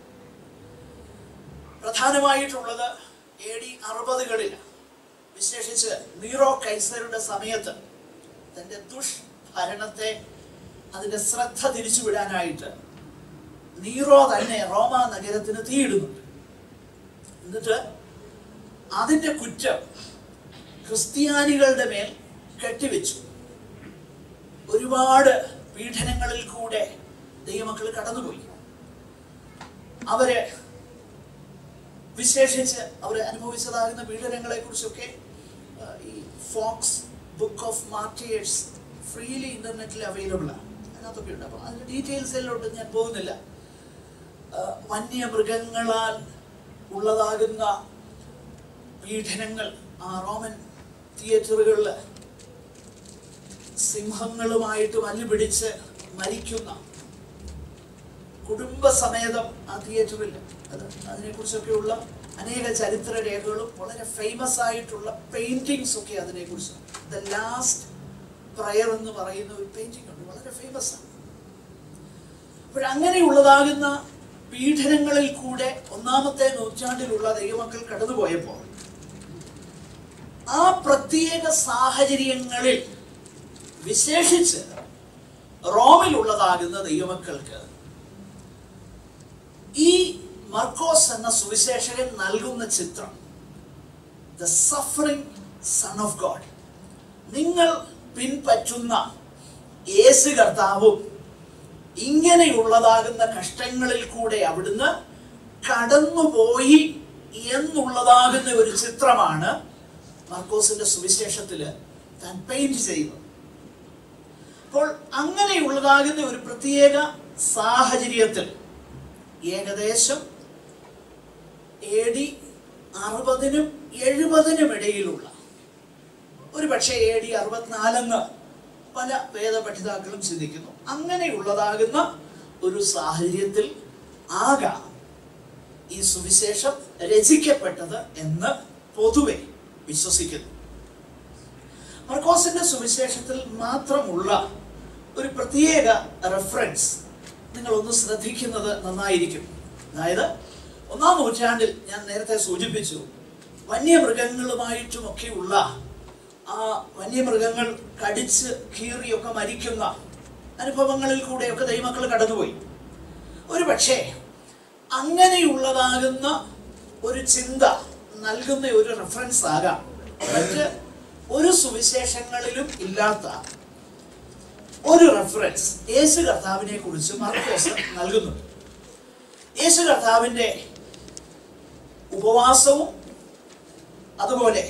A: പ്രധാനമായിട്ടുള്ളത് എ ഡി അറുപതുകളിൽ വിശേഷിച്ച് നീറോ കൈസറുടെ സമയത്ത് തന്റെ ദുഷ്ഭരണത്തെ അതിന്റെ ശ്രദ്ധ തിരിച്ചുവിടാനായിട്ട് നീറോ തന്നെ റോമ നഗരത്തിന് തീയിടുന്നുണ്ട് എന്നിട്ട് അതിന്റെ കുറ്റം ക്രിസ്ത്യാനികളുടെ മേൽ കെട്ടിവെച്ചു ഒരുപാട് പീഡനങ്ങളിൽ കൂടെ ദൈവമക്കൾ കടന്നുപോയി അവര് വിശേഷിച്ച് അവർ അനുഭവിച്ചതാകുന്ന പീഡനങ്ങളെ കുറിച്ചൊക്കെ ഈ Foxe's book of martyrs freely ഇന്റർനെറ്റിൽ അവൈലബിൾ ആണ് അതിനകത്തൊക്കെ ഉണ്ട് അപ്പോൾ അതിന്റെ ഡീറ്റെയിൽസിലോട്ട് ഞാൻ പോകുന്നില്ല ആ, വന്യമൃഗങ്ങളാൽ ഉള്ളതാകുന്ന പീഡനങ്ങൾ ആ റോമൻ തിയേറ്ററുകളിൽ സിംഹങ്ങളുമായിട്ട് മല്ലുപിടിച്ച് മരിക്കുന്ന കുടുംബസമേതം ആ തിയേറ്ററിൽ അത് അതിനെക്കുറിച്ചൊക്കെയുള്ള അനേക ചരിത്ര രേഖകളും വളരെ ഫേമസ് ആയിട്ടുള്ള പെയിന്റിങ്സ് ഒക്കെ അതിനെക്കുറിച്ച് ദ ലാസ്റ്റ് പ്രയർ എന്ന് പറയുന്ന ഒരു പെയിന്റിംഗ് ഉണ്ട് വളരെ ഫേമസ് ആണ് അപ്പോഴങ്ങനെയുള്ളതാകുന്ന പീഡനങ്ങളിൽ കൂടെ ഒന്നാമത്തെ നൂറ്റാണ്ടിലുള്ള ദൈവമക്കൾ കടന്നുപോയപ്പോൾ ആ പ്രത്യേക സാഹചര്യങ്ങളിൽ വിശേഷിച്ച് റോമിലുള്ളതാകുന്ന ദൈവമക്കൾക്ക് ഈ മർക്കോസ് എന്ന സുവിശേഷകൻ നൽകുന്ന ചിത്രം the suffering son of God നിങ്ങൾ പിൻപറ്റുന്ന യേശു കർത്താവും ഇങ്ങനെയുള്ളതാകുന്ന കഷ്ടങ്ങളിൽ കൂടെ അവിടുന്ന് കടന്നുപോയി എന്നുള്ളതാകുന്ന ഒരു ചിത്രമാണ് മർക്കോസിന്റെ സുവിശേഷത്തില് താൻ പെയിന്റ് ചെയ്യുന്നത് അപ്പോൾ അങ്ങനെയുള്ളതാകുന്ന ഒരു പ്രത്യേക സാഹചര്യത്തിൽ ഏകദേശം എ ഡി അറുപതിനും എഴുപതിനും ഇടയിലുള്ള ഒരു പക്ഷേ എ ഡി അറുപത്തിനാലെന്ന് പല വേദപഠിതാക്കളും ചിന്തിക്കുന്നു അങ്ങനെയുള്ളതാകുന്ന ഒരു സാഹചര്യത്തിൽ ആകാം ഈ സുവിശേഷം രചിക്കപ്പെട്ടത് എന്ന് പൊതുവെ വിശ്വസിക്കുന്നു മർക്കോസിന്റെ സുവിശേഷത്തിൽ മാത്രമുള്ള ഒരു പ്രത്യേക റെഫറൻസ് നിങ്ങൾ ഒന്ന് ശ്രദ്ധിക്കുന്നത് നന്നായിരിക്കും അതായത് ഒന്നാം നൂറ്റാണ്ടിൽ ഞാൻ നേരത്തെ സൂചിപ്പിച്ചു വന്യമൃഗങ്ങളുമായിട്ടുമൊക്കെയുള്ള ആ വന്യമൃഗങ്ങൾ കടിച്ച് കീറിയൊക്കെ മരിക്കുന്ന അനുഭവങ്ങളിൽ കൂടെയൊക്കെ ദൈവമക്കൾ കടന്നുപോയി ഒരു പക്ഷേ അങ്ങനെയുള്ളതാകുന്ന ഒരു ചിന്ത നൽകുന്ന ഒരു റെഫറൻസ് ആകാം മറ്റ് ഒരു സുവിശേഷങ്ങളിലും ഇല്ലാത്ത ഒരു റെഫറൻസ് യേശു കർത്താവിനെ കുറിച്ച് മർക്കോസ് നൽകുന്നുണ്ട് യേശു കർത്താവിൻ്റെ ഉപവാസവും അതുപോലെ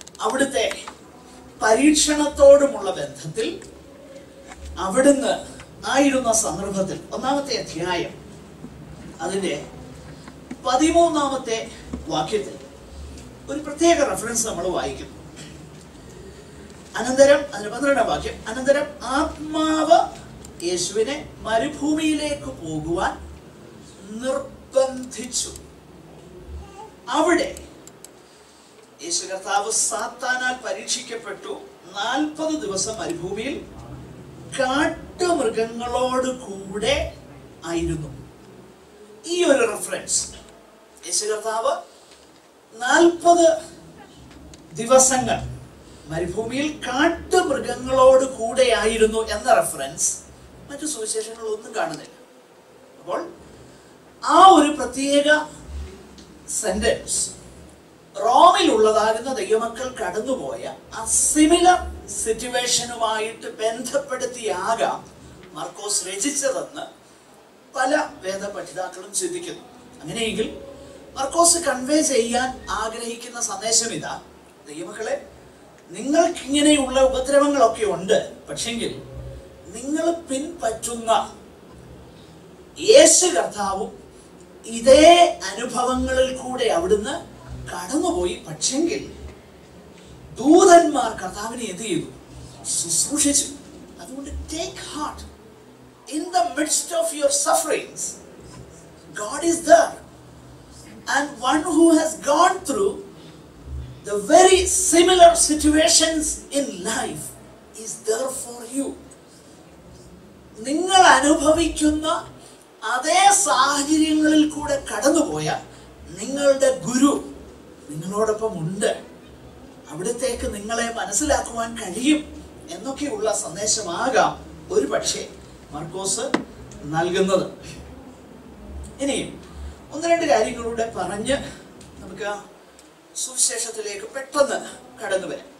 A: അവിടുത്തെ പരീക്ഷണത്തോടുമുള്ള ബന്ധത്തിൽ അവിടുന്ന് ആയിരുന്ന സന്ദർഭത്തിൽ ഒന്നാമത്തെ അധ്യായം അതിൻ്റെ പതിമൂന്നാമത്തെ വാക്യത്തിൽ ഒരു പ്രത്യേക റെഫറൻസ് നമ്മൾ വായിക്കുന്നു അനന്തരം അതിന് പന്ത്രണ്ടാം വാക്യം അനന്തരം ആത്മാവ് യേശുവിനെ മരുഭൂമിയിലേക്ക് പോകുവാൻ നിർബന്ധിച്ചു അവിടെ യേശു കർത്താവ് സാത്താനാൽ പരീക്ഷിക്കപ്പെട്ടു നാൽപ്പത് ദിവസം മരുഭൂമിയിൽ കാട്ടുമൃഗങ്ങളോട് കൂടെ ആയിരുന്നു ഈ ഒരു റെഫറൻസ് യേശു കർത്താവ് നാൽപ്പത് ദിവസങ്ങൾ മരുഭൂമിയിൽ കാട്ടുമൃഗങ്ങളോട് കൂടെയായിരുന്നു എന്ന റെഫറൻസ് മറ്റു സുവിശേഷങ്ങളൊന്നും കാണുന്നില്ല അപ്പോൾ ആ ഒരു പ്രത്യേക സെന്റൻസ് റോമിലുള്ളതാകുന്ന ദൈവമക്കൾ കടന്നുപോയ ആ സിമിലർ സിറ്റുവേഷനുമായിട്ട് ബന്ധപ്പെടുത്തിയാകാം മർക്കോസ് രചിച്ചതെന്ന് പല വേദപഠിതാക്കളും ചിന്തിക്കുന്നു അങ്ങനെയെങ്കിൽ മർക്കോസ് കൺവേ ചെയ്യാൻ ആഗ്രഹിക്കുന്ന സന്ദേശം ഇതാ ദൈവമക്കളെ നിങ്ങൾക്ക് ഇങ്ങനെയുള്ള ഉപദ്രവങ്ങളൊക്കെ ഉണ്ട് പക്ഷെങ്കിൽ നിങ്ങൾ പിൻപറ്റുന്ന യേശു കർത്താവും ഇതേ അനുഭവങ്ങളിൽ കൂടെ അവിടുന്ന് കടന്നുപോയി പക്ഷെങ്കിൽ ദൂതന്മാർ കർത്താവിനെ എന്ത് ചെയ്തു ശുശ്രൂഷിച്ചു അതുകൊണ്ട് take heart in the midst of your sufferings God is there and one who has gone through the very similar situations in life is there for you നിങ്ങൾ അനുഭവിക്കുന്ന അതേ സാഹചര്യങ്ങളിൽ കൂടെ കടന്നുപോയ നിങ്ങളുടെ ഗുരു നിങ്ങളോടൊപ്പം ഉണ്ട് അവിടത്തേക്ക് നിങ്ങളെ മനസ്സിലാക്കുവാൻ കഴിയും എന്നൊക്കെയുള്ള സന്ദേശമാകാം ഒരു പക്ഷേ മർക്കോസ് നൽകുന്നത് ഇനിയും ഒന്ന് രണ്ട് കാര്യങ്ങളൂടെ പറഞ്ഞ് നമുക്ക് ആ സുവിശേഷത്തിലേക്ക് പെട്ടെന്ന് കടന്നു വരാം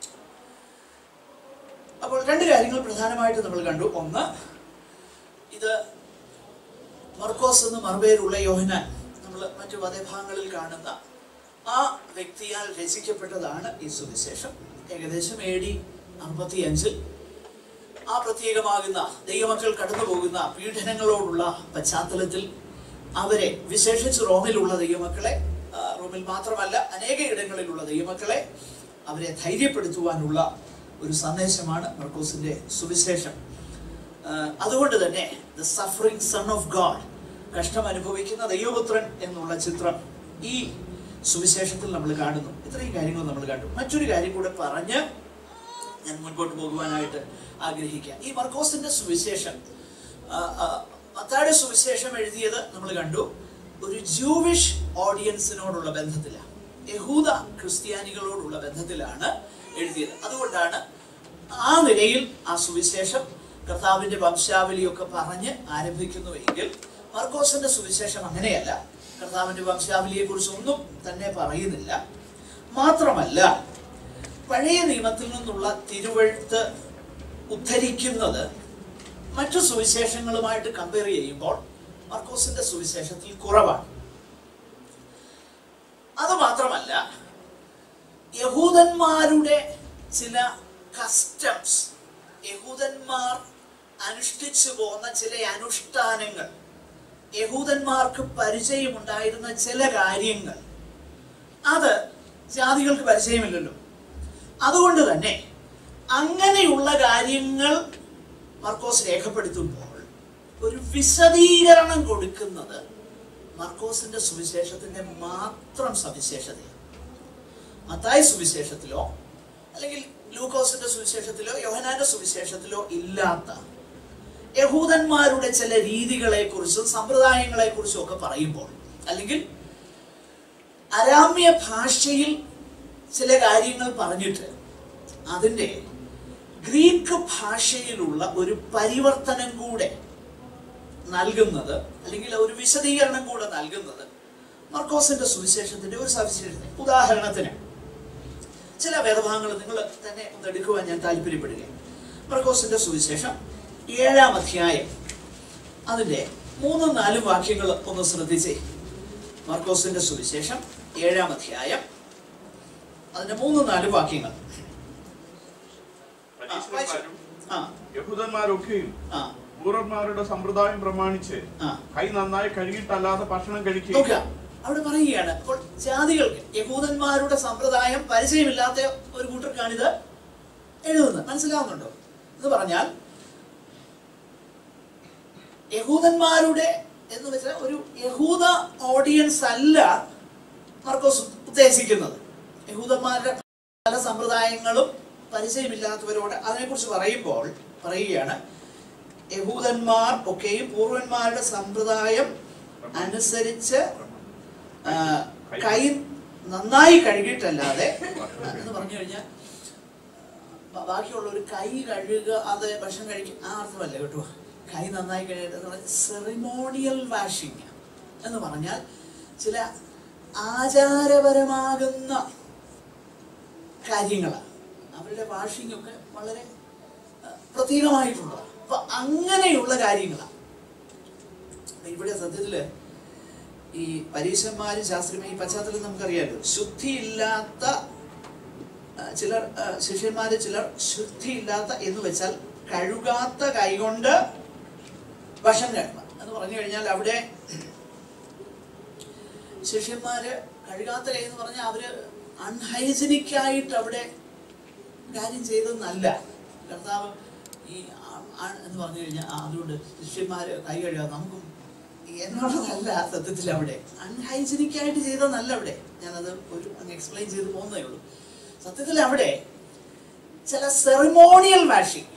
A: അപ്പോൾ രണ്ട് കാര്യങ്ങൾ പ്രധാനമായിട്ട് നമ്മൾ കണ്ടു ഒന്ന് ഇത് മർക്കോസ് എന്ന് മറുപേരുള്ള യോഹനാൻ നമ്മൾ മറ്റു വധഭാഗങ്ങളിൽ കാണുന്ന ആ വ്യക്തിയാൽ രചിക്കപ്പെട്ടതാണ് ഈ സുവിശേഷം ഏകദേശം എ ഡി അമ്പത്തി അഞ്ചിൽ ആ പ്രത്യേകമാകുന്ന ദൈവമക്കൾ കടന്നു പോകുന്ന പീഡനങ്ങളോടുള്ള പശ്ചാത്തലത്തിൽ അവരെ വിശേഷിച്ച് റോമിലുള്ള ദൈവമക്കളെ ആ, റോമിൽ മാത്രമല്ല അനേക ഇടങ്ങളിലുള്ള ദൈവമക്കളെ അവരെ ധൈര്യപ്പെടുത്തുവാനുള്ള ഒരു സന്ദേശമാണ് മർക്കോസിന്റെ സുവിശേഷം ആ, അതുകൊണ്ട് തന്നെ the suffering son of God കഷ്ടം അനുഭവിക്കുന്ന ദൈവപുത്രൻ എന്നുള്ള ചിത്രം ഈ സുവിശേഷത്തിൽ നമ്മൾ കാണുന്നു ഇത്രയും കാര്യങ്ങൾ നമ്മൾ കണ്ടു മറ്റൊരു കാര്യം കൂടെ പറഞ്ഞ് ഞാൻ മുൻപോട്ട് പോകുവാനായിട്ട് ആഗ്രഹിക്കാം ഈ മർക്കോസിന്റെ സുവിശേഷം ആ, ആ, മത്തായുടെ സുവിശേഷം എഴുതിയത് നമ്മൾ കണ്ടു ഒരു ജൂവിഷ് ഓഡിയൻസിനോടുള്ള ബന്ധത്തിലാണ് യഹൂദ ക്രിസ്ത്യാനികളോടുള്ള ബന്ധത്തിലാണ് എഴുതിയത് അതുകൊണ്ടാണ് ആ നിലയിൽ ആ സുവിശേഷം കർത്താവിന്റെ വംശാവലിയൊക്കെ പറഞ്ഞ് ആരംഭിക്കുന്നുവെങ്കിൽ മർക്കോസിന്റെ സുവിശേഷം അങ്ങനെയല്ല കർത്താവിന്റെ വംശാവലിയെ കുറിച്ച് ഒന്നും തന്നെ പറയുന്നില്ല മാത്രമല്ല പഴയ നിയമത്തിൽ നിന്നുള്ള തിരുവഴുത്ത് ഉദ്ധരിക്കുന്നത് മറ്റു സുവിശേഷങ്ങളുമായിട്ട് കമ്പയർ ചെയ്യുമ്പോൾ മർക്കോസിന്റെ സുവിശേഷത്തിൽ കുറവാണ് അത് മാത്രമല്ല യഹൂദന്മാരുടെ ചില കസ്റ്റംസ് യഹൂദന്മാർ അനുഷ്ഠിച്ചു പോന്ന ചില അനുഷ്ഠാനങ്ങൾ യഹൂദന്മാർക്ക് പരിചയമുണ്ടായിരുന്ന ചില കാര്യങ്ങൾ അത് ജാതികൾക്ക് പരിചയമില്ലല്ലോ അതുകൊണ്ട് തന്നെ അങ്ങനെയുള്ള കാര്യങ്ങൾ മർക്കോസ് രേഖപ്പെടുത്തുമ്പോൾ ഒരു വിശദീകരണം കൊടുക്കുന്നത് മർക്കോസിന്റെ സുവിശേഷത്തിന്റെ മാത്രം സവിശേഷതയാണ് മത്തായി സുവിശേഷത്തിലോ അല്ലെങ്കിൽ ലൂക്കോസിന്റെ സുവിശേഷത്തിലോ യോഹനാന്റെ സുവിശേഷത്തിലോ ഇല്ലാത്ത യഹൂദന്മാരുടെ ചില രീതികളെ കുറിച്ചും സമ്പ്രദായങ്ങളെ കുറിച്ചും ഒക്കെ പറയുമ്പോൾ അല്ലെങ്കിൽ അരാമ്യ ഭാഷയിൽ ചില കാര്യങ്ങൾ പറഞ്ഞിട്ട് അതിൻ്റെ ഗ്രീക്ക് ഭാഷയിലുള്ള ഒരു പരിവർത്തനം കൂടെ നൽകുന്നത് അല്ലെങ്കിൽ ഒരു വിശദീകരണം കൂടെ നൽകുന്നത് മർക്കോസിന്റെ സുവിശേഷത്തിന്റെ ഒരു സവിശേഷത ഉദാഹരണത്തിന് ചില വേദഭാഗങ്ങൾ നിങ്ങൾ തന്നെ ഒന്ന് എടുക്കുവാൻ ഞാൻ താല്പര്യപ്പെടുകയാണ് മർക്കോസിന്റെ സുവിശേഷം ഏഴാം അധ്യായം അതിന്റെ മൂന്നും നാലും വാക്യങ്ങൾ ഒന്ന് ശ്രദ്ധിച്ചേ മർക്കോസിന്റെ സുവിശേഷം ഏഴാം അധ്യായം അതിന്റെ മൂന്നും നാലും വാക്യങ്ങൾ ആ, വായിച്ചു.
B: പരീക്ഷന്മാരും
A: ആ
B: യഹൂദന്മാരൊക്കെയും
A: ആ
B: പൂർവന്മാരുടെ സമ്പ്രദായം പ്രമാണിച്ച്
A: ആ
B: കൈ നന്നായി കഴുകിയിട്ടല്ലാതെ ഭക്ഷണം കഴിക്കുക
A: നോക്കുക അവിടെ പറയുകയാണ് അപ്പോൾ ജാതികൾക്ക് യഹൂദന്മാരുടെ സമ്പ്രദായം പരിചയമില്ലാത്ത ഒരു കൂട്ടർക്കാണിത് എഴുതുന്നത് മനസ്സിലാവുന്നുണ്ടോ എന്ന് പറഞ്ഞാൽ യഹൂദന്മാരുടെ എന്ന് വെച്ചാൽ ഒരു യഹൂദ ഓഡിയൻസ് അല്ല മർക്കോസ് ഉദ്ദേശിക്കുന്നത് യഹൂദന്മാരുടെ പല സമ്പ്രദായങ്ങളും പരിചയമില്ലാത്തവരോട് അതിനെക്കുറിച്ച് പറയുമ്പോൾ പറയുകയാണ് യഹൂദന്മാർ ഒക്കെയും പൂർവന്മാരുടെ സമ്പ്രദായം അനുസരിച്ച് ആ, കൈ നന്നായി കഴുകിയിട്ടല്ലാതെ എന്ന് പറഞ്ഞു കഴിഞ്ഞാൽ ബ- ബാക്കിയുള്ള ഒരു കൈ കഴുകുക അത് ഭക്ഷണം കഴിക്കും ആ അർത്ഥമല്ല കേട്ടോ കൈ നന്നായി കഴുകുക എന്ന് പറഞ്ഞാൽ സെറിമോണിയൽ വാഷിങ് എന്ന് പറഞ്ഞാൽ ചില ആചാരപരമാകുന്ന കാര്യങ്ങളാണ് അവരുടെ വാഷിംഗ് ഒക്കെ വളരെ ആ, പ്രത്യേകമായിട്ടുള്ളതാണ് അപ്പൊ അങ്ങനെയുള്ള കാര്യങ്ങളാണ് അപ്പൊ ഇവിടെ സത്യത്തില് ഈ പരീക്ഷന്മാരും ശാസ്ത്രീയ ഈ പശ്ചാത്തലം നമുക്കറിയാലോ ശുദ്ധിയില്ലാത്ത ആ, ചിലർ ആ, ശിഷ്യന്മാര് ചിലർ ശുദ്ധിയില്ലാത്ത എന്ന് വെച്ചാൽ കഴുകാത്ത കൈകൊണ്ട് ഭക്ഷണം കഴിക്കണം എന്ന് പറഞ്ഞു കഴിഞ്ഞാൽ അവിടെ ശിഷ്യന്മാര് കഴുകാത്ത കൈ എന്ന് പറഞ്ഞാൽ അവര് അൺഹൈജനിക് ആയിട്ട് അവിടെ കാര്യം ചെയ്തതെന്നല്ല കർത്താവ് ഈ ആ- ആ- എന്ന് പറഞ്ഞു കഴിഞ്ഞാൽ ആ, അതുകൊണ്ട് ശിഷ്യന്മാര് കൈ കഴുകാതെ നമുക്കും എന്നുള്ളതല്ല സത്യത്തിൽ അവിടെ അൺഹൈജനിക് ആയിട്ട് ചെയ്തതെന്നല്ല അവിടെ ഞാനത് ഒരു അങ്ങ് എക്സ്പ്ലെയിൻ ചെയ്ത് പോകുന്നേ ഉള്ളൂ സത്യത്തിൽ അവിടെ ചില സെറിമോണിയൽ വാഷിംഗ്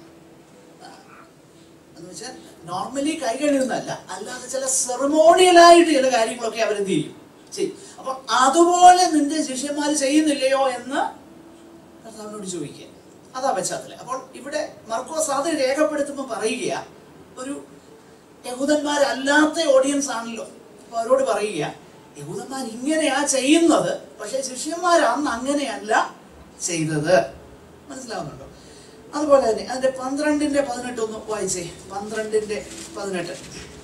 A: എന്ന് വെച്ചാൽ നോർമലി കൈ കഴുകുന്നതല്ല അല്ലാതെ ചില സെറിമോണിയലായിട്ട് ചില കാര്യങ്ങളൊക്കെ അവരെന്ത് ചെയ്യും ചെയ്യും അപ്പൊ അതുപോലെ നിന്റെ ശിഷ്യന്മാർ ചെയ്യുന്നില്ലയോ എന്ന് കർത്താവിനോട് ചോദിക്കുക അതാ പശ്ചാത്തലം അപ്പോൾ ഇവിടെ മർക്കോസ് അത് രേഖപ്പെടുത്തുമ്പോൾ പറയുക ഒരു യഹൂദന്മാരല്ലാത്ത ഓഡിയൻസ് ആണല്ലോ അപ്പൊ അവരോട് പറയുക യഹൂദന്മാർ ഇങ്ങനെയാ ചെയ്യുന്നത് പക്ഷെ ശിഷ്യന്മാർ അന്ന് അങ്ങനെയല്ല ചെയ്തത് മനസ്സിലാവുന്നുണ്ടോ അതുപോലെ തന്നെ അതിന്റെ പന്ത്രണ്ടിന്റെ പതിനെട്ട് ഒന്ന് വായിച്ചേ പന്ത്രണ്ടിന്റെ പതിനെട്ട്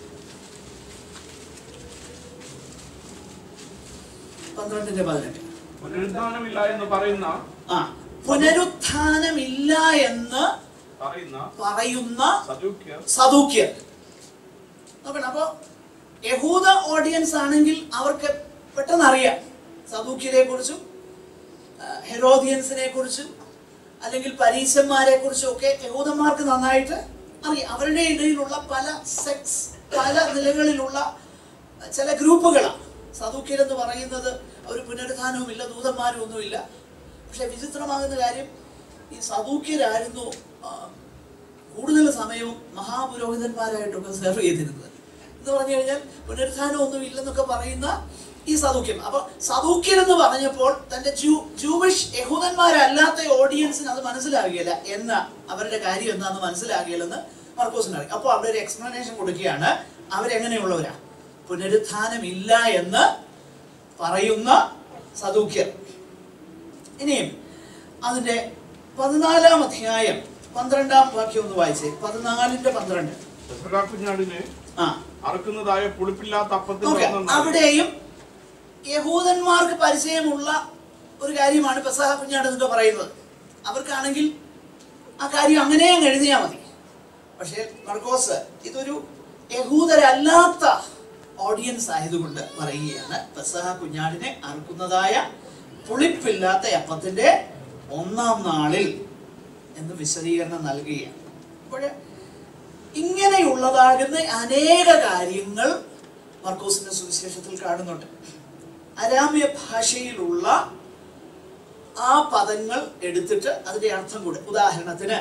A: പന്ത്രണ്ടിന്റെ പതിനെട്ട്
B: പുനരുദ്ധാനമില്ല എന്ന് പറയുന്ന
A: ആ പുനരുത്ഥാനമില്ല എന്ന്
B: പറയുന്ന
A: പറയുന്ന
B: സദൂക്യർ
A: സദൂക്യർ നോക്കണം അപ്പോ യഹൂദ ഓഡിയൻസ് ആണെങ്കിൽ അവർക്ക് പെട്ടെന്ന് അറിയാം സദൂക്യരെ കുറിച്ചും ഹെറോദിയൻസിനെ കുറിച്ചും അല്ലെങ്കിൽ പരീശന്മാരെ കുറിച്ചും ഒക്കെ യഹൂദന്മാർക്ക് നന്നായിട്ട് അറിയാം അവരുടെ ഇടയിലുള്ള പല സെക്സ് പല നിലകളിലുള്ള ചില ഗ്രൂപ്പുകളാണ് സദൂക്യരെന്ന് പറയുന്നത് ഒരു പുനരുദ്ധാനവുമില്ല ദൂതന്മാരും ഒന്നുമില്ല പക്ഷെ വിചിത്രമാകുന്ന കാര്യം ഈ സദൂക്യരായിരുന്നു ആ, കൂടുതൽ സമയവും മഹാപുരോഹിതന്മാരായിട്ടൊക്കെ സെർവ് ചെയ്തിരുന്നത് എന്ന് പറഞ്ഞു കഴിഞ്ഞാൽ പുനരുത്ഥാനം ഒന്നും ഇല്ലെന്നൊക്കെ പറയുന്ന ഈ സദൂക്യം അപ്പൊ സദൂക്യൻ എന്ന് പറഞ്ഞപ്പോൾ തന്റെ ജൂ ജൂവിഷ് യഹൂദന്മാരല്ലാത്ത ഓഡിയൻസിന് അത് മനസ്സിലാകുകയില്ല എന്ന അവരുടെ കാര്യം എന്താന്ന് മനസ്സിലാകുകയില്ലെന്ന് മർക്കോസിന് അറിയാം അപ്പോൾ അവിടെ ഒരു എക്സ്പ്ലനേഷൻ കൊടുക്കുകയാണ് അവരെങ്ങനെയുള്ളവരാ പുനരുത്ഥാനം ഇല്ല എന്ന് പറയുന്ന സദൂക്യർ ഇനിയും അതിന്റെ പതിനാലാം അധ്യായം പന്ത്രണ്ടാം വാക്യം ഒന്ന് വായിച്ചേ പതിനാലിന്റെ പന്ത്രണ്ട്
B: പെസഹ കുഞ്ഞാടിനെ
A: ആ
B: അറക്കുന്നതായ പുളിപ്പില്ലാത്ത അപ്പത്തിൽ
A: നോക്കുക
B: നടന്ന
A: അവിടെയും യഹൂദന്മാർക്ക് പരിചയമുള്ള ഒരു കാര്യമാണ് പെസഹ കുഞ്ഞാട് എന്നൊക്കെ പറയുന്നത് അവർക്കാണെങ്കിൽ ആ കാര്യം അങ്ങനെ അങ്ങ് എഴുതിയാൽ മതി പക്ഷേ മർക്കോസ് ഇതൊരു യഹൂദരല്ലാത്ത ഓഡിയൻസ് ആയതുകൊണ്ട് പറയുകയാണ് പെസഹ കുഞ്ഞാടിനെ അറുക്കുന്നതായ പുളിപ്പില്ലാത്ത അപ്പത്തിന്റെ ഒന്നാം നാളിൽ എന്ന് വിശദീകരണം നൽകുകയാണ് അപ്പോൾ ഇങ്ങനെയുള്ളതാകുന്ന അനേക കാര്യങ്ങൾ മർക്കോസിന്റെ സുവിശേഷത്തിൽ കാണുന്നുണ്ട് അരാമ്യ ഭാഷയിലുള്ള ആ പദങ്ങൾ എടുത്തിട്ട് അതിന്റെ അർത്ഥം കൂടെ ഉദാഹരണത്തിന്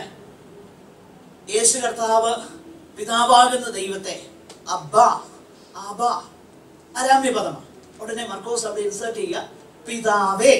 A: യേശു കർത്താവ് പിതാവാകുന്ന ദൈവത്തെ അബ്ബ അബ അരാമ്യ പദമാണ് ഉടനെ മർക്കോസ് അവിടെ ഇൻസേർട്ട് ചെയ്യുക പിതാവേ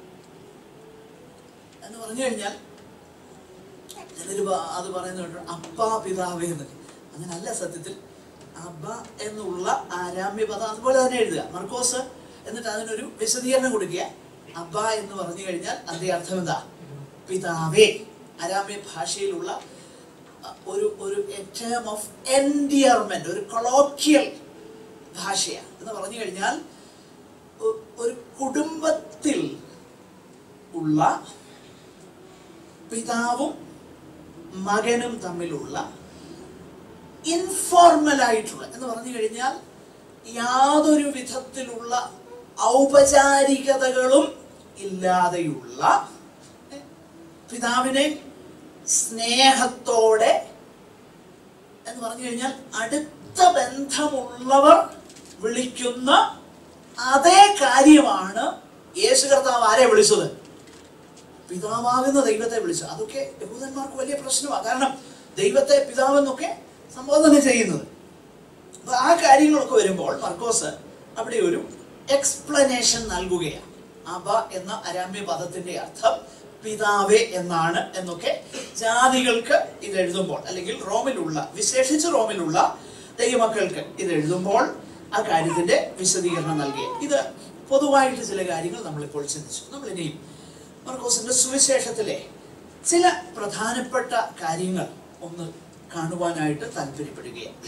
A: എന്ന് പറഞ്ഞു കഴിഞ്ഞാൽ ചിലര് പ- അത് പറയുന്നുണ്ട് അപ്പ പിതാവേ എന്ന് അങ്ങനല്ല സത്യത്തിൽ അബ എന്നുള്ള ആരാമ്യ പദം അതുപോലെ തന്നെ എഴുതുക മർക്കോസ് എന്നിട്ട് അതിനൊരു വിശദീകരണം കൊടുക്കുക അബ എന്ന് പറഞ്ഞു കഴിഞ്ഞാൽ അതിന്റെ അർത്ഥം എന്താ പിതാവേ ആരാമ്യ ഭാഷയിലുള്ള അഹ്, ഒരു ഒരു ടേം ഓഫ് എൻഡിയർമെന്റ് ഒരു കൊളോക്കിയൽ ഭാഷയാണ് എന്ന് പറഞ്ഞു കഴിഞ്ഞാൽ ഒ- ഒരു കുടുംബത്തിൽ ഉള്ള പിതാവും മകനും തമ്മിലുള്ള ഇൻഫോർമൽ ആയിട്ടുള്ള എന്ന് പറഞ്ഞു കഴിഞ്ഞാൽ യാതൊരു വിധത്തിലുള്ള ഔപചാരികതകളും ഇല്ലാതെയുള്ള ഏ, പിതാവിനെ സ്നേഹത്തോടെ എന്ന് പറഞ്ഞു കഴിഞ്ഞാൽ അടുത്ത ബന്ധമുള്ളവർ വിളിക്കുന്ന അതേ കാര്യമാണ് യേശു കർത്താവ് ആരെ വിളിച്ചത് പിതാവാകുന്ന ദൈവത്തെ വിളിച്ചു അതൊക്കെ യഹൂദന്മാർക്ക് വലിയ പ്രശ്നമാണ് കാരണം ദൈവത്തെ പിതാവെന്നൊക്കെ സംബോധന ചെയ്യുന്നത് അപ്പൊ ആ കാര്യങ്ങളൊക്കെ വരുമ്പോൾ മർക്കോസ് അവിടെ ഒരു എക്സ്പ്ലനേഷൻ നൽകുകയാണ് അബ എന്ന അരാമ്യ പദത്തിന്റെ അർത്ഥം പിതാവേ എന്നാണ് എന്നൊക്കെ ജാതികൾക്ക് ഇത് എഴുതുമ്പോൾ അല്ലെങ്കിൽ റോമിലുള്ള വിശേഷിച്ച് റോമിലുള്ള ദൈവമക്കൾക്ക് ഇത് എഴുതുമ്പോൾ ആ കാര്യത്തിന്റെ വിശദീകരണം നൽകിയ ഇത് പൊതുവായിട്ട് ചില കാര്യങ്ങൾ നമ്മളിപ്പോൾ ചിന്തിച്ചു നമ്മൾ ഇനിയും മർക്കോസിന്റെ സുവിശേഷത്തിലെ ചില പ്രധാനപ്പെട്ട കാര്യങ്ങൾ ഒന്ന് കാണുവാനായിട്ട് താല്പര്യപ്പെടുകയാണ്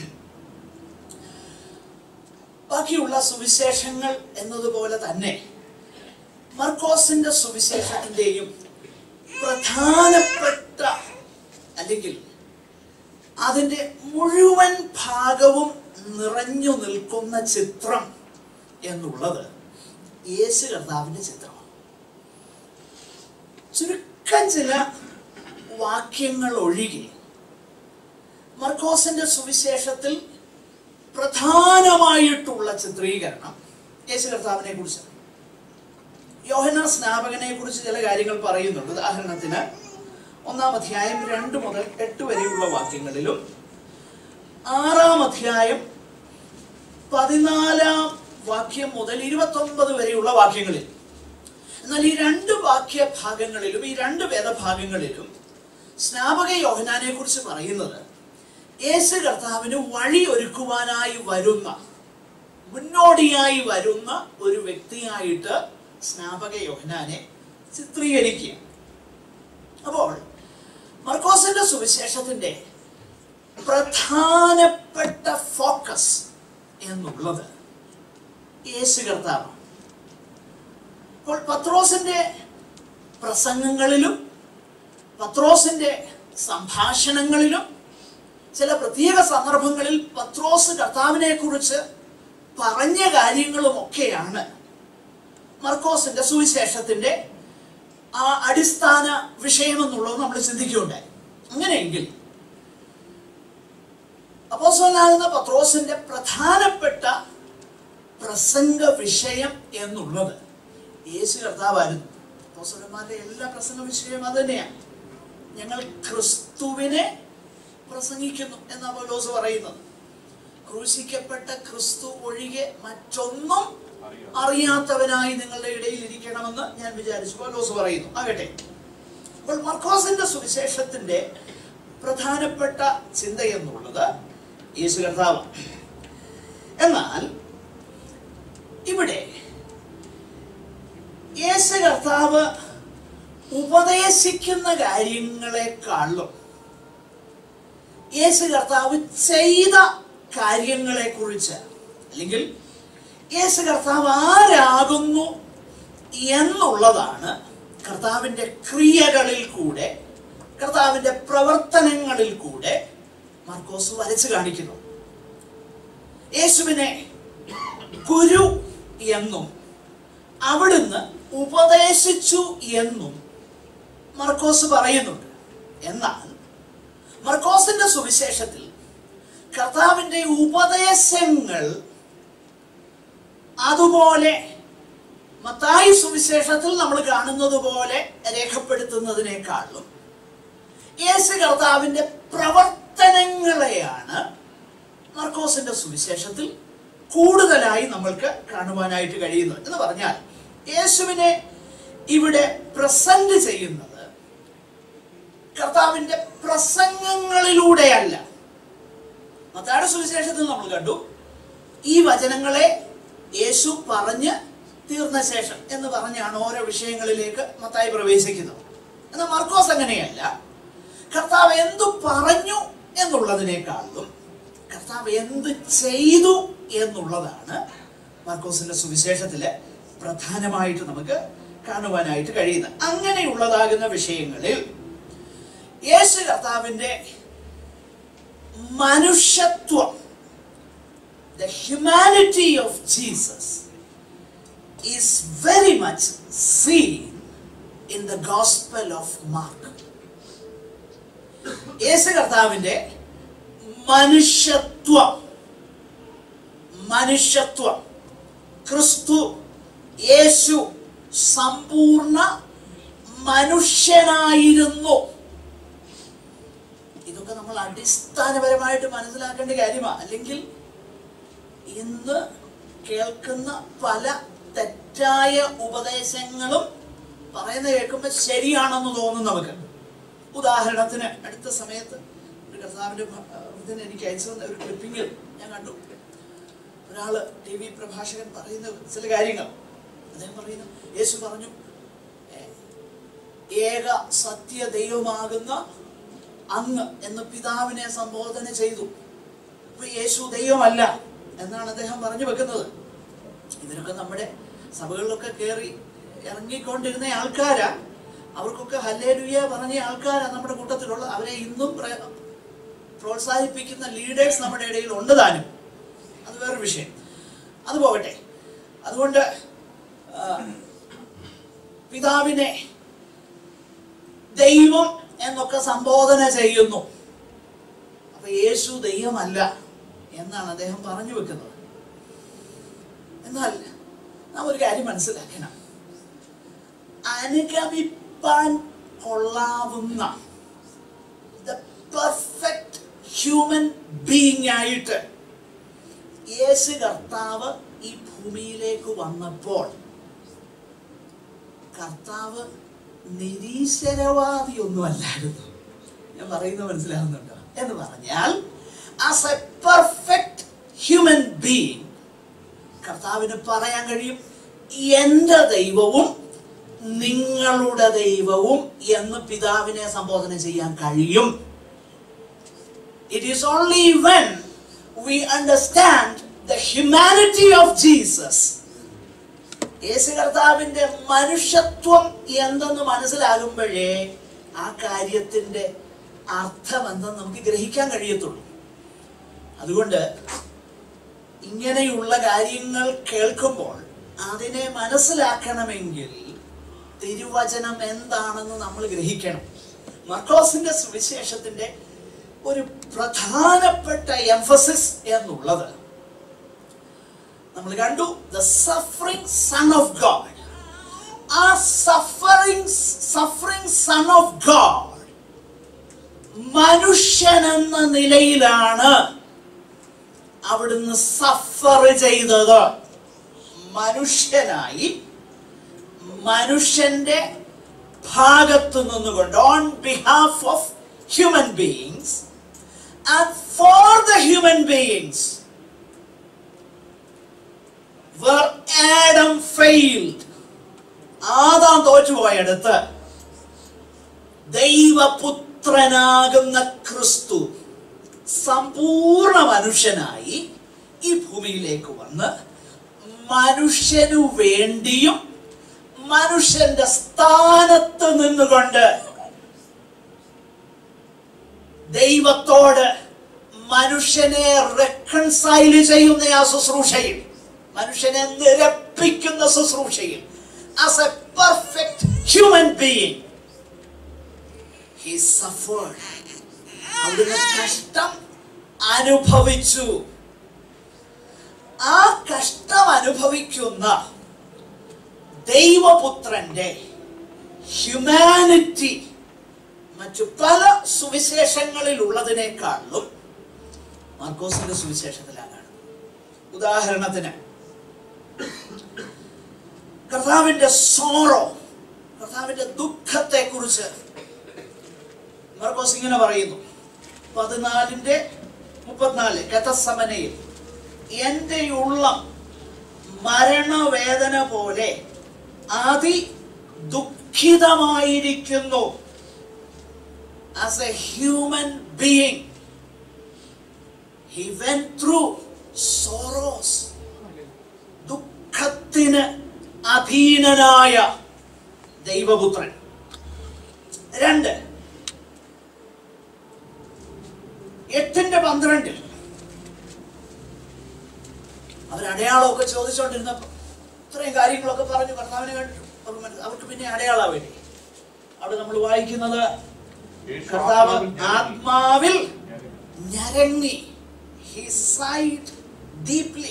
A: ബാക്കിയുള്ള സുവിശേഷങ്ങൾ എന്നതുപോലെ തന്നെ മർക്കോസിന്റെ സുവിശേഷത്തിന്റെയും പ്രധാനപ്പെട്ട അല്ലെങ്കിൽ അതിന്റെ മുഴുവൻ ഭാഗവും നിറഞ്ഞു നിൽക്കുന്ന ചിത്രം എന്നുള്ളത് യേശു കർത്താവിന്റെ ചിത്രമാണ് ചുരുക്കം ചില വാക്യങ്ങൾ ഒഴികെ മർക്കോസിന്റെ സുവിശേഷത്തിൽ പ്രധാനമായിട്ടുള്ള ചിത്രീകരണം യേശു കർത്താവിനെ കുറിച്ചാണ് യോഹന സ്നാപകനെ കുറിച്ച് ചില കാര്യങ്ങൾ പറയുന്നുണ്ട് ഉദാഹരണത്തിന് ഒന്നാം അധ്യായം രണ്ട് മുതൽ എട്ട് വരെയുള്ള വാക്യങ്ങളിലും ആറാം അധ്യായം പതിനാലാം വാക്യം മുതൽ ഇരുപത്തൊമ്പത് വരെയുള്ള വാക്യങ്ങളിൽ എന്നാൽ ഈ രണ്ട് വാക്യ ഭാഗങ്ങളിലും ഈ രണ്ട് വേദഭാഗങ്ങളിലും സ്നാപക യോഹനാനെ കുറിച്ച് പറയുന്നത് യേശു കർത്താവിന് വഴി ഒരുക്കുവാനായി വരുന്ന മുന്നോടിയായി വരുന്ന ഒരു വ്യക്തിയായിട്ട് സ്നാപക യോഹനാനെ ചിത്രീകരിക്കുക അപ്പോൾ മർക്കോസിന്റെ സുവിശേഷത്തിന്റെ പ്രധാനപ്പെട്ട ഫോക്കസ് എന്നുള്ളത് യേശു കർത്താവാണ് അപ്പോൾ പത്രോസിന്റെ പ്രസംഗങ്ങളിലും പത്രോസിന്റെ സംഭാഷണങ്ങളിലും ചില പ്രത്യേക സന്ദർഭങ്ങളിൽ പത്രോസ് കർത്താവിനെ കുറിച്ച് പറഞ്ഞ കാര്യങ്ങളുമൊക്കെയാണ് മർക്കോസിന്റെ സുവിശേഷത്തിന്റെ ആ അടിസ്ഥാന വിഷയം എന്നുള്ളത് നമ്മൾ ചിന്തിക്കുകയുണ്ടായി അങ്ങനെയെങ്കിൽ അപ്പോസ്തലനാകുന്ന പത്രോസിന്റെ പ്രധാനപ്പെട്ട പ്രസംഗ വിഷയം എന്നുള്ളത് യേശു കർത്താവായിരുന്നു അപ്പോസ്തലന്മാരുടെ എല്ലാ പ്രസംഗ വിഷയം അത് തന്നെയാണ് ഞങ്ങൾ ക്രിസ്തുവിനെ പ്രസംഗിക്കുന്നു എന്നാ പൗലോസ് പറയുന്നത് ക്രൂശിക്കപ്പെട്ട ക്രിസ്തു ഒഴികെ മറ്റൊന്നും അറിയാത്തവനായി നിങ്ങളുടെ ഇടയിൽ ഇരിക്കണമെന്ന് ഞാൻ വിചാരിച്ചു പൗലോസ് പറയുന്നു ആകട്ടെ അപ്പോൾ മർക്കോസിന്റെ സുവിശേഷത്തിന്റെ പ്രധാനപ്പെട്ട ചിന്ത എന്നുള്ളത് യേശു കർത്താവ് എന്നാൽ ഇവിടെ യേശു കർത്താവ് ഉപദേശിക്കുന്ന കാര്യങ്ങളെക്കാളും യേശു കർത്താവ് ചെയ്ത കാര്യങ്ങളെ കുറിച്ച് അല്ലെങ്കിൽ യേശു കർത്താവ് ആരാകുന്നു എന്നുള്ളതാണ് കർത്താവിൻ്റെ ക്രിയകളിൽ കൂടെ കർത്താവിൻ്റെ പ്രവർത്തനങ്ങളിൽ കൂടെ മാർക്കോസ് വരച്ചു കാണിക്കുന്നു യേശുവിനെ ഗുരു എന്നും അവിടുന്ന് ഉപദേശിച്ചു എന്നും മർക്കോസ് പറയുന്നുണ്ട് എന്നാൽ മർക്കോസിന്റെ സുവിശേഷത്തിൽ കർത്താവിന്റെ ഉപദേശങ്ങൾ അതുപോലെ മത്തായി സുവിശേഷത്തിൽ നമ്മൾ കാണുന്നത് പോലെ രേഖപ്പെടുത്തുന്നതിനേക്കാളും യേശു കർത്താവിന്റെ പ്രവർത്തനങ്ങളെയാണ് മർക്കോസിന്റെ സുവിശേഷത്തിൽ കൂടുതലായി നമ്മൾക്ക് കാണുവാനായിട്ട് കഴിയുന്നത് എന്ന് പറഞ്ഞാൽ യേശുവിനെ ഇവിടെ പ്രസന്റ് ചെയ്യുന്നത് കർത്താവിന്റെ പ്രസംഗങ്ങളിലൂടെയല്ല മത്തായുടെ സുവിശേഷത്തിൽ നമ്മൾ കണ്ടു ഈ വചനങ്ങളെ യേശു പറഞ്ഞ് തീർന്ന ശേഷം എന്ന് പറഞ്ഞാണ് ഓരോ വിഷയങ്ങളിലേക്ക് മത്തായി പ്രവേശിക്കുന്നത് എന്നാൽ മർക്കോസ് അങ്ങനെയല്ല കർത്താവ് എന്തു പറഞ്ഞു എന്നുള്ളതിനേക്കാളും കർത്താവ് എന്ത് ചെയ്തു എന്നുള്ളതാണ് മർക്കോസിന്റെ സുവിശേഷത്തില് പ്രധാനമായിട്ട് നമുക്ക് കാണുവാനായിട്ട് കഴിയുന്നത് അങ്ങനെയുള്ളതാകുന്ന വിഷയങ്ങളിൽ യേശു കർത്താവിന്റെ മനുഷ്യത്വം the humanity of Jesus is very much seen in the Gospel of Mark. യേശു കർത്താവിൻ്റെ മനുഷ്യത്വം മനുഷ്യത്വം ക്രിസ്തു യേശു സമ്പൂർണ്ണ മനുഷ്യനായിരുന്നു ഇതൊക്കെ നമ്മൾ അടിസ്ഥാനപരമായിട്ട് മനസ്സിലാക്കേണ്ട കാര്യമാണ് അല്ലെങ്കിൽ ഇന്ന് കേൾക്കുന്ന പല തെറ്റായ ഉപദേശങ്ങളും പറയുന്നത് കേൾക്കുമ്പോൾ ശരിയാണെന്ന് തോന്നും നമുക്ക് ഉദാഹരണത്തിന് അടുത്ത സമയത്ത് ഒരു കർത്താവിൻ്റെ ഭ- ഇതിന് എനിക്ക് അയച്ചു തന്ന ഒരു ക്ലിപ്പിങ്ങിൽ ഞാൻ കണ്ടു ഒരാള് ടി വി പ്രഭാഷകൻ പറയുന്ന ചില കാര്യങ്ങൾ അദ്ദേഹം പറയുന്നു യേശു പറഞ്ഞു "ഏ, ഏക സത്യ ദൈവമാകുന്ന അങ്ങ് എന്ന് പിതാവിനെ സംബോധന ചെയ്തു അപ്പൊ യേശു ദൈവമല്ല എന്നാണ് അദ്ദേഹം പറഞ്ഞു വെക്കുന്നത് ഇതിനൊക്കെ നമ്മുടെ സഭകളിലൊക്കെ കയറി ഇറങ്ങിക്കൊണ്ടിരുന്ന ആൾക്കാരാ അവർക്കൊക്കെ ഹല്ലേലുയ പറഞ്ഞ ആൾക്കാരാ നമ്മുടെ കൂട്ടത്തിലുള്ള അവരെ ഇന്നും പ്ര- പ്രോത്സാഹിപ്പിക്കുന്ന ലീഡേഴ്സ് നമ്മുടെ ഇടയിൽ ഉണ്ട് താനും അത് വേറൊരു വിഷയം അത് പോകട്ടെ അതുകൊണ്ട് ആ, പിതാവിനെ ദൈവം എന്നൊക്കെ സംബോധന ചെയ്യുന്നു അപ്പൊ യേശു ദൈവമല്ല എന്നാണ് അദ്ദേഹം പറഞ്ഞു വെക്കുന്നത് എന്നാൽ നാം ഒരു കാര്യം മനസ്സിലാക്കണം അനുഗമിപ്പാൻ കൊള്ളാവുന്ന പെർഫെക്റ്റ് ഹ്യൂമൻ ബീങ് ആയിട്ട് യേശു കർത്താവ് ഈ ഭൂമിയിലേക്ക് വന്നപ്പോൾ കർത്താവ് നിരീശ്വരവാദിയൊന്നുമല്ലായിരുന്നു ഞാൻ പറയുന്നത് മനസ്സിലാകുന്നുണ്ടോ എന്ന് പറഞ്ഞാൽ as a perfect human being കർത്താവിന് പറയാൻ കഴിയും എൻ്റെ ദൈവവും നിങ്ങളുടെ ദൈവവും എന്ന് പിതാവിനെ സംബോധന ചെയ്യാൻ കഴിയും it is only when we understand the humanity of Jesus യേശു കർത്താവിന്റെ മനുഷ്യത്വം എന്തെന്ന് മനസ്സിലാകുമ്പോഴേ ആ കാര്യത്തിന്റെ അർത്ഥം എന്തെന്ന് നമുക്ക് ഗ്രഹിക്കാൻ കഴിയത്തുള്ളൂ അതുകൊണ്ട് ഇങ്ങനെയുള്ള കാര്യങ്ങൾ കേൾക്കുമ്പോൾ അതിനെ മനസ്സിലാക്കണമെങ്കിൽ തിരുവചനം എന്താണെന്ന് നമ്മൾ ഗ്രഹിക്കണം മർക്കോസിന്റെ സുവിശേഷത്തിന്റെ ഒരു പ്രധാനപ്പെട്ട എംഫസിസ് എന്നുള്ളത് നമ്മൾ കണ്ടു the suffering son of God ആ suffering suffering son of God മനുഷ്യൻ എന്ന നിലയിലാണ് അവിടുന്ന് സഫർ ചെയ്തത് മനുഷ്യനായി മനുഷ്യന്റെ ഭാഗത്തു നിന്നുകൊണ്ട് on behalf of human beings and for the human beings where Adam failed ആദാം തോറ്റുപോയടുത്ത് ദൈവപുത്രനാകുന്ന ക്രിസ്തു സമ്പൂർണ്ണ മനുഷ്യനായി ഈ ഭൂമിയിലേക്ക് വന്ന് മനുഷ്യനു വേണ്ടിയും മനുഷ്യന്റെ സ്ഥാനത്ത് നിന്നുകൊണ്ട് ദൈവത്തോട് മനുഷ്യനെ റെക്കൺസൈൽ ചെയ്യുന്ന ആ ശുശ്രൂഷയിൽ മനുഷ്യനെ നിരപ്പിക്കുന്ന ശുശ്രൂഷയിൽ as a perfect human being he suffered അവിടുന്ന് കഷ്ടം അനുഭവിച്ചു ആ കഷ്ടം അനുഭവിക്കുന്ന ദൈവപുത്രന്റെ ഹ്യൂമാനിറ്റി മറ്റു പല സുവിശേഷങ്ങളിൽ ഉള്ളതിനേക്കാളും മാർക്കോസിന്റെ സുവിശേഷത്തിലാണ് കാണുന്നത് ഉദാഹരണത്തിന് കർത്താവിന്റെ സോറോ കർത്താവിന്റെ ദുഃഖത്തെ കുറിച്ച് മർക്കോസ് ഇങ്ങനെ പറയുന്നു പതിനാലിന്റെ മുപ്പത്തിനാല് ഗതസമനയിൽ എൻ്റെ ഉള്ളം മരണവേദന പോലെ അതി ദുഃഖിതമായിരിക്കുന്നു as a human being he went through sorrows ദുഃഖത്തിന് അധീനനായ ദൈവപുത്രൻ രണ്ട് എട്ടിന്റെ പന്ത്രണ്ടിൽ അവരടയാളമൊക്കെ ചോദിച്ചുകൊണ്ടിരുന്നപ്പോൾ ഇത്രയും കാര്യങ്ങളൊക്കെ പറഞ്ഞു കർത്താവിനെ കണ്ടിട്ട് അവർക്ക് മനസ്സി- അവർക്ക് പിന്നെ അടയാളാവില്ലേ അവിടെ നമ്മൾ വായിക്കുന്നത്
B: യേശു
A: കർത്താവ്
B: ആത്മാവിൽ
A: ആത്മാവിൽ
B: ഞരങ്ങി.
A: ഞരങ്ങി He sighed deeply.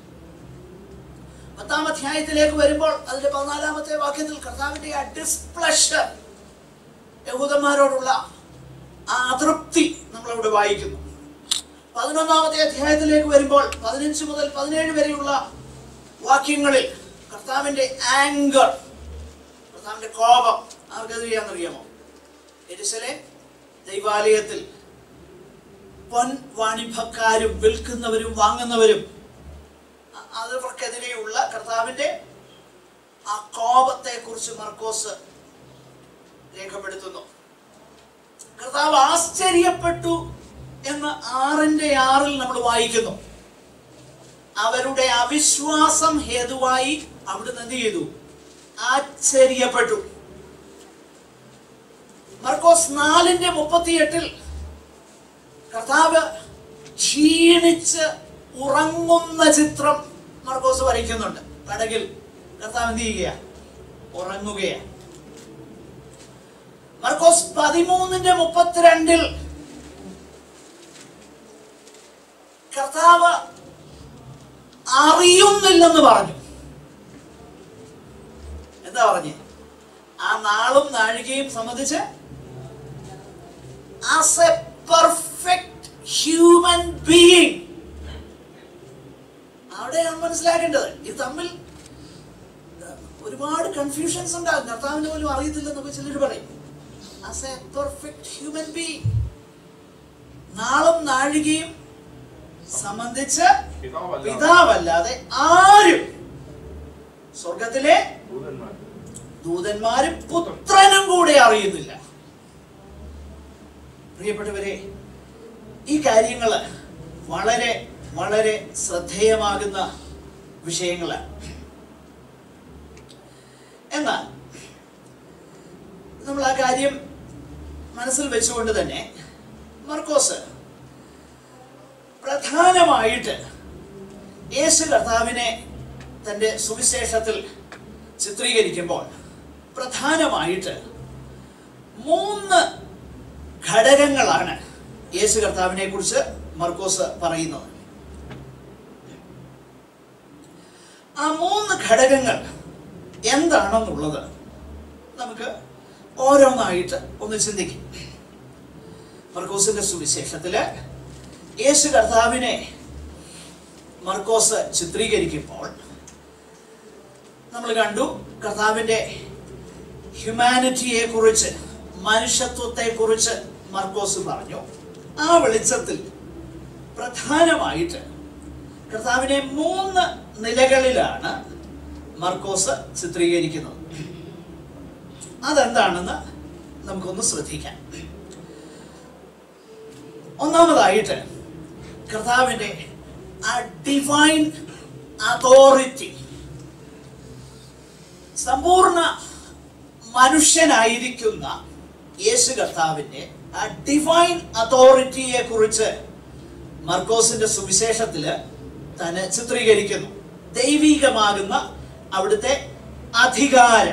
A: പത്താം അധ്യായത്തിലേക്ക് വരുമ്പോൾ അതിന്റെ പതിനാലാമത്തെ വാക്യത്തിൽ കർത്താവിന്റെ ആ ഡിസ്പ്ലഷർ യഹൂദന്മാരോടുള്ള ആ അതൃപ്തി നമ്മളവിടെ വായിക്കുന്നു പതിനൊന്നാമത്തെ അധ്യായത്തിലേക്ക് വരുമ്പോൾ പതിനഞ്ച് മുതൽ പതിനേഴ് വരെയുള്ള വാക്യങ്ങളിൽ കർത്താവിന്റെ ആങ്കർ കർത്താവിന്റെ കോപം ആർക്കത് ചെയ്യാന്നറിയാമോ എരിശലെ ദൈവാലയത്തിൽ പൊൻ വാണിഭക്കാരും വിൽക്കുന്നവരും വാങ്ങുന്നവരും അ- അവർക്കെതിരെയുള്ള കർത്താവിന്റെ ആ കോപത്തെ കുറിച്ച് മർക്കോസ് രേഖപ്പെടുത്തുന്നു കർത്താവ് ആശ്ചര്യപ്പെട്ടു എന്ന് ആറിന്റെ ആറിൽ നമ്മൾ വായിക്കുന്നു അവരുടെ അവിശ്വാസം ഹേതുവായി അവിടുന്ന് എന്ത് ചെയ്തു ആശ്ചര്യപ്പെട്ടു മർക്കോസ് നാലിന്റെ മുപ്പത്തിയെട്ടിൽ കർത്താവ് ക്ഷീണിച്ച് ഉറങ്ങുന്ന ചിത്രം മർക്കോസ് വരയ്ക്കുന്നുണ്ട് പടകിൽ കർത്താവ് എന്ത് ചെയ്യുക ഉറങ്ങുകയാണ് മർക്കോസ് പതിമൂന്നിന്റെ മുപ്പത്തിരണ്ടിൽ കർത്താവ് അറിയുന്നില്ലെന്ന് പറഞ്ഞു എന്താ പറഞ്ഞേ ആ നാളും നാഴികയും സംബന്ധിച്ച് as a perfect human being അവിടെയാണ് മനസ്സിലാക്കേണ്ടത് ഇത് തമ്മിൽ ഒരുപാട് കൺഫ്യൂഷൻസ് ഉണ്ടാകും കർത്താവിന് പോലും അറിയത്തില്ലെന്നൊക്കെ ചിലർ പറയും as a perfect human being നാളും നാഴികയും സംബന്ധിച്ച്
B: പിതാവല്ല
A: പിതാവല്ലാതെ ആരും സ്വർഗത്തിലെ
B: ദൂതന്മാർ
A: ദൂതന്മാരും പുത്രനും കൂടെ അറിയുന്നില്ല പ്രിയപ്പെട്ടവരെ ഈ കാര്യങ്ങൾ വളരെ വളരെ ശ്രദ്ധേയമാകുന്ന വിഷയങ്ങളാണ് എന്നാൽ നമ്മൾ ആ കാര്യം മനസ്സിൽ വെച്ചുകൊണ്ട് തന്നെ മർക്കോസ് പ്രധാനമായിട്ട് യേശു കർത്താവിനെ തൻ്റെ സുവിശേഷത്തിൽ ചിത്രീകരിക്കുമ്പോൾ പ്രധാനമായിട്ട് മൂന്ന് ഘടകങ്ങളാണ് യേശു കർത്താവിനെ കുറിച്ച് മർക്കോസ് പറയുന്നത് ആ മൂന്ന് ഘടകങ്ങൾ എന്താണെന്നുള്ളത് നമുക്ക് ഓരോന്നായിട്ട് ഒന്ന് ചിന്തിക്കും മർക്കോസിന്റെ സുവിശേഷത്തില് യേശു കർത്താവിനെ മർക്കോസ് ചിത്രീകരിക്കുമ്പോൾ നമ്മൾ കണ്ടു കർത്താവിന്റെ ഹ്യൂമാനിറ്റിയെ കുറിച്ച് മനുഷ്യത്വത്തെ കുറിച്ച് മർക്കോസ് പറഞ്ഞു ആ വെളിച്ചത്തിൽ പ്രധാനമായിട്ട് കർത്താവിനെ മൂന്ന് നിലകളിലാണ് മർക്കോസ് ചിത്രീകരിക്കുന്നത് അതെന്താണെന്ന് നമുക്കൊന്ന് ശ്രദ്ധിക്കാം ഒന്നാമതായിട്ട് കർത്താവിന്റെ ആ ഡിവൈൻ അതോറിറ്റി സമ്പൂർണ്ണ മനുഷ്യനായിരിക്കുന്ന യേശു കർത്താവിന്റെ ആ ഡിവൈൻ അതോറിറ്റിയെ കുറിച്ച് മർക്കോസിന്റെ സുവിശേഷത്തില് തന്നെ ചിത്രീകരിക്കുന്നു ദൈവികമാകുന്ന അവിടുത്തെ അധികാരം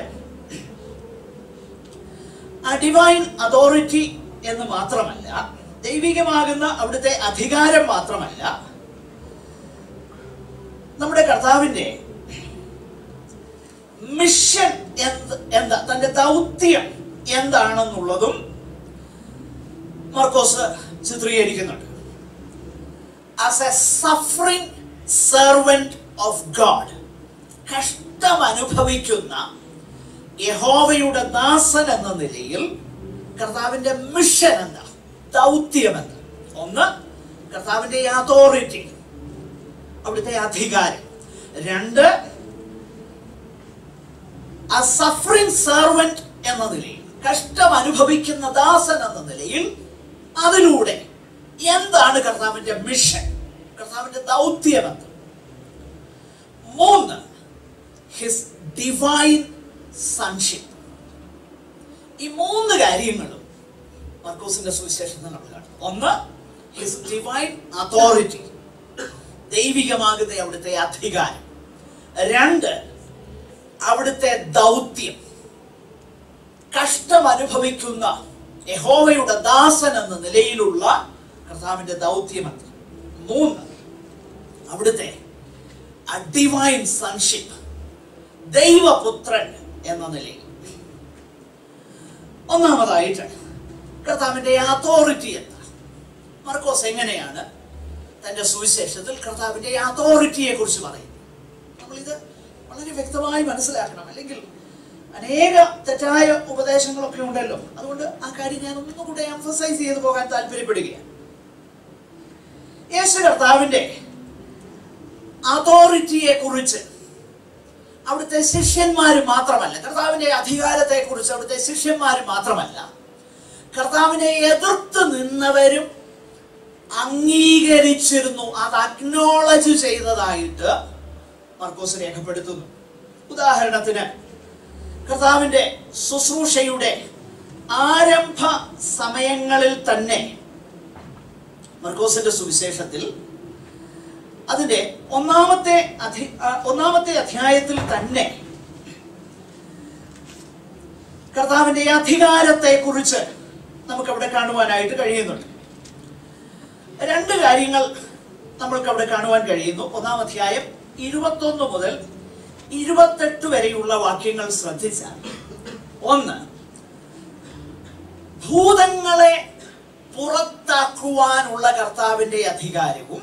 A: ആ ഡിവൈൻ അതോറിറ്റി എന്ന് മാത്രമല്ല ദൈവികമാകുന്ന അവിടുത്തെ അധികാരം മാത്രമല്ല നമ്മുടെ കർത്താവിന്റെ മിഷൻ എന്ത് എന്താ തന്റെ ദൗത്യം എന്താണെന്നുള്ളതും മർക്കോസ് ചിത്രീകരിക്കുന്നുണ്ട് as a suffering servant of God കഷ്ടം അനുഭവിക്കുന്ന യഹോവയുടെ ദാസൻ എന്ന നിലയിൽ കർത്താവിന്റെ മിഷൻ എന്താ ദൗത്യം എന്താ ഒന്ന് കർത്താവിന്റെ അതോറിറ്റി അവിടുത്തെ അധികാരം രണ്ട് ആ സഫറിംഗ് സെർവൻറ്റ് എന്ന നിലയിൽ കഷ്ടം അനുഭവിക്കുന്ന ദാസൻ എന്ന നിലയിൽ അതിലൂടെ എന്താണ് കർത്താവിന്റെ മിഷൻ കർത്താവിന്റെ ദൗത്യം എന്ത് മൂന്ന് ഹിസ് ഡിവൈൻ സൺഷിപ്പ് ഈ മൂന്ന് കാര്യങ്ങളും മർക്കോസിന്റെ സുവിശേഷത്തിൽ നമ്മൾ കാണും ഒന്ന് ഹിസ് ഡിവൈൻ അതോറിറ്റി ദൈവികമാകുന്ന അവിടുത്തെ അധികാരം രണ്ട് അവിടുത്തെ ദൗത്യം കഷ്ടം അനുഭവിക്കുന്ന യഹോവയുടെ ദാസൻ എന്ന നിലയിലുള്ള കർത്താവിന്റെ ദൗത്യമെന്ന് മൂന്ന് അവിടുത്തെ ഡിവൈൻ സൺഷിപ്പ് ദൈവപുത്രൻ എന്ന നിലയിൽ ഒന്നാമതായിട്ട് കർത്താവിന്റെ അതോറിറ്റി എന്താ മർക്കോസ് എങ്ങനെയാണ് തന്റെ സുവിശേഷത്തിൽ കർത്താവിന്റെ അതോറിറ്റിയെ കുറിച്ച് പറയുന്നത് നമ്മളിത് വളരെ വ്യക്തമായി മനസ്സിലാക്കണം അല്ലെങ്കിൽ അനേക തെറ്റായ ഉപദേശങ്ങളൊക്കെ ഉണ്ടല്ലോ അതുകൊണ്ട് ആ കാര്യം ഞാൻ ഒന്നുകൂടെ എംഫസൈസ് ചെയ്തു പോകാൻ താല്പര്യപ്പെടുകയാണ് യേശു കർത്താവിന്റെ അതോറിറ്റിയെ കുറിച്ച് അവിടുത്തെ ശിഷ്യന്മാർ മാത്രമല്ല കർത്താവിന്റെ അധികാരത്തെ കുറിച്ച് അവിടുത്തെ ശിഷ്യന്മാർ മാത്രമല്ല കർത്താവിനെ എതിർത്ത് നിന്നവരും അംഗീകരിച്ചിരുന്നു അത് അക്നോളജ് ചെയ്തതായിട്ട് മർക്കോസ് രേഖപ്പെടുത്തുന്നു ഉദാഹരണത്തിന് കർത്താവിന്റെ ശുശ്രൂഷയുടെ ആരംഭ സമയങ്ങളിൽ തന്നെ മർക്കോസിന്റെ സുവിശേഷത്തിൽ അതിന്റെ ഒന്നാമത്തെ അധി ആ, ഒന്നാമത്തെ അധ്യായത്തിൽ തന്നെ കർത്താവിന്റെ അധികാരത്തെ കുറിച്ച് നമുക്ക് അവിടെ കാണുവാനായിട്ട് കഴിയുന്നുണ്ട് രണ്ട് കാര്യങ്ങൾ നമ്മൾക്ക് അവിടെ കാണുവാൻ കഴിയുന്നു ഒന്നാം അധ്യായം ഇരുപത്തൊന്ന് മുതൽ ഇരുപത്തെട്ട് വരെയുള്ള വാക്യങ്ങൾ ശ്രദ്ധിച്ചാൽ ഒന്ന് ഭൂതങ്ങളെ പുറത്താക്കുവാനുള്ള കർത്താവിന്റെ അധികാരവും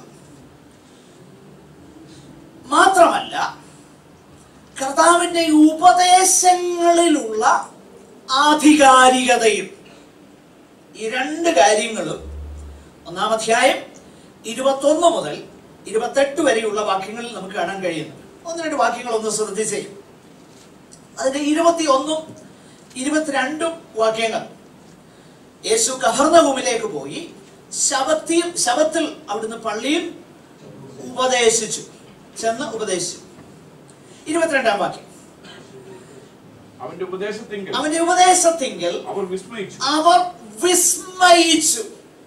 A: മാത്രമല്ല കർത്താവിന്റെ ഉപദേശങ്ങളിലുള്ള ആധികാരികതയും ഈ രണ്ട് കാര്യങ്ങളും ഒന്നാം അധ്യായം ഇരുപത്തൊന്ന് മുതൽ ഇരുപത്തെട്ട് വരെയുള്ള വാക്യങ്ങളിൽ നമുക്ക് കാണാൻ കഴിയുന്നു ഒന്ന് രണ്ട് വാക്യങ്ങൾ ഒന്ന് ശ്രദ്ധിച്ചേ അതിന്റെ ഇരുപത്തി ഒന്നും ഇരുപത്തിരണ്ടും വാക്യങ്ങൾ യേശു കഹർണഭൂമിലേക്ക് പോയി ശബത്തിയും ശബത്തിൽ അവിടുന്ന് പള്ളിയിൽ ഉപദേശിച്ചു ചെന്ന് ഉപദേശിച്ചു ഇരുപത്തിരണ്ടാം വാക്യം
B: അവന്റെ ഉപദേശത്തെങ്കിൽ
A: അവന്റെ ഉപദേശത്തിങ്കിൽ
B: അവർ വിസ്മയിച്ചു
A: അവർ വിസ്മയിച്ചു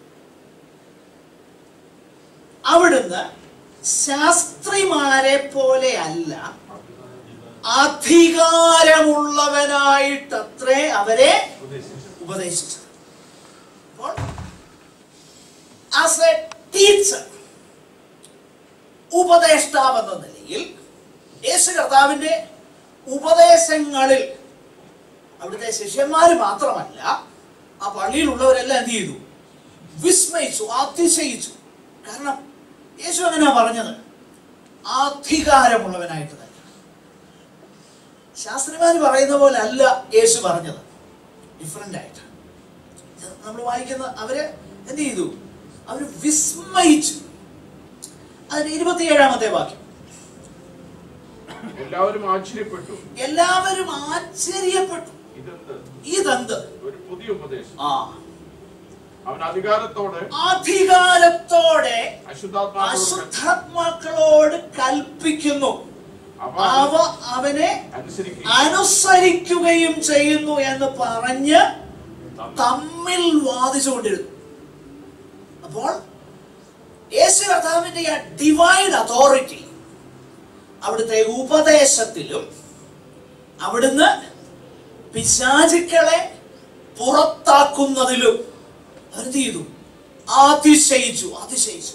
A: അവിടുന്ന് ശാസ്ത്രിമാരെ പോലെ അല്ല അധികാരമുള്ളവനായിട്ടത്രേ അവരെ
B: ഉപദേശിച്ചു
A: ഉപദേശിച്ചത് അപ്പോൾ ആസ് എ ടീച്ചർ ഉപദേഷ്ടാവ് എന്ന നിലയിൽ യേശു കർത്താവിന്റെ ഉപദേശങ്ങളിൽ അവിടുത്തെ ശിഷ്യന്മാർ മാത്രമല്ല ആ പള്ളിയിലുള്ളവരെല്ലാം എന്ത് ചെയ്തു വിസ്മയിച്ചു അതിശയിച്ചു കാരണം യേശു അങ്ങനെയാ പറഞ്ഞത് അധികാരമുള്ളവനായിട്ട് തന്നെ ശാസ്ത്രിമാർ പറയുന്ന പോലെ അല്ല യേശു പറഞ്ഞത് ഡിഫറെൻ്റ് ആയിട്ട് നമ്മൾ വായിക്കുന്ന അവര് എന്ത് ചെയ്തു അവർ വിസ്മയിച്ചു അതിന് ഇരുപത്തിയേഴാമത്തെ വാക്യം
B: എല്ലാവരും ആശ്ചര്യപ്പെട്ടു
A: എല്ലാവരും ആശ്ചര്യപ്പെട്ടു
B: ഇതെന്ത്
A: ഇതെന്ത്
B: ഒരു പുതിയ ഉപദേശം
A: ആ
B: അവൻ അധികാരത്തോടെ
A: അധികാരത്തോടെ
B: അശുദ്ധാത്മാക്കളോട്
A: അശുദ്ധാത്മാക്കളോട് കൽപ്പിക്കുന്നു
B: അവ
A: അവ അവനെ
B: അനുസരിക്കുകയും
A: അനുസരിക്കുകയും ചെയ്യുന്നു എന്ന് പറഞ്ഞ്
B: തമ്മിൽ
A: തമ്മിൽ വാദിച്ചുകൊണ്ടിരുന്നു അപ്പോൾ യേശു കർത്താവിന്റെ ആ ഡിവൈൻ അതോറിറ്റി അവിടുത്തെ ഉപദേശത്തിലും അവിടുന്ന് പിശാചുക്കളെ പുറത്താക്കുന്നതിലും അവരെന്ത് ചെയ്തു അതിശയിച്ചു അതിശയിച്ചു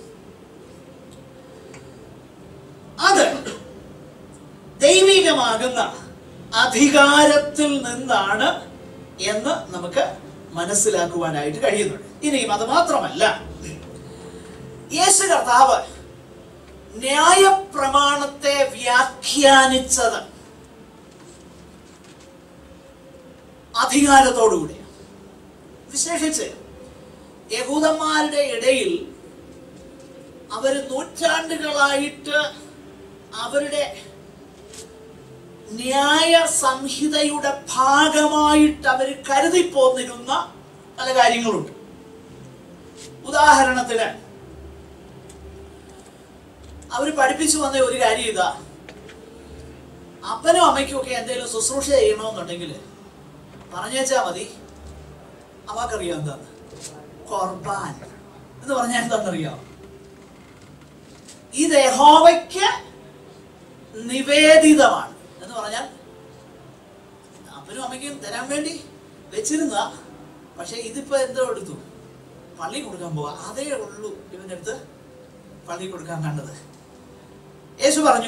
A: അത് ദൈവികമാകുന്ന അധികാരത്തിൽ നിന്നാണ് എന്ന് നമുക്ക് മനസ്സിലാക്കുവാനായിട്ട് കഴിയുന്നുണ്ട് ഇനിയും അത് മാത്രമല്ല യേശു കർത്താവ് ന്യായപ്രമാണത്തെ വ്യാഖ്യാനിച്ചത് അധികാരത്തോടുകൂടിയാണ് വിശേഷിച്ച് യഹൂദന്മാരുടെ ഇടയിൽ അവർ നൂറ്റാണ്ടുകളായിട്ട് അവരുടെ ന്യായ സംഹിതയുടെ ഭാഗമായിട്ട് അവർ കരുതി പോന്നിരുന്ന പല കാര്യങ്ങളുണ്ട് ഉദാഹരണത്തിന് അവർ പഠിപ്പിച്ചു വന്ന ഒരു കാര്യം ഇതാ അപ്പനും അമ്മയ്ക്കും ഒക്കെ എന്തെങ്കിലും ശുശ്രൂഷ ചെയ്യണമെന്നുണ്ടെങ്കിൽ പറഞ്ഞേച്ചാ മതി അവർക്കറിയാം എന്താണ് കൊർബാൻ എന്ന് പറഞ്ഞാൽ എന്താണെന്നറിയാം ഇത് യഹോവയ്ക്ക് നിവേദിതമാണ് എന്ന് പറഞ്ഞാൽ അപ്പനും അമ്മയ്ക്കും തരാൻ വേണ്ടി വെച്ചിരുന്ന പക്ഷെ ഇതിപ്പോ എന്തോ എടുത്തു പള്ളി കൊടുക്കാൻ പോവാ അതേ ഉള്ളൂ ഇവന്റെ അടുത്ത് പള്ളി കൊടുക്കാൻ കണ്ടത് യേശു പറഞ്ഞു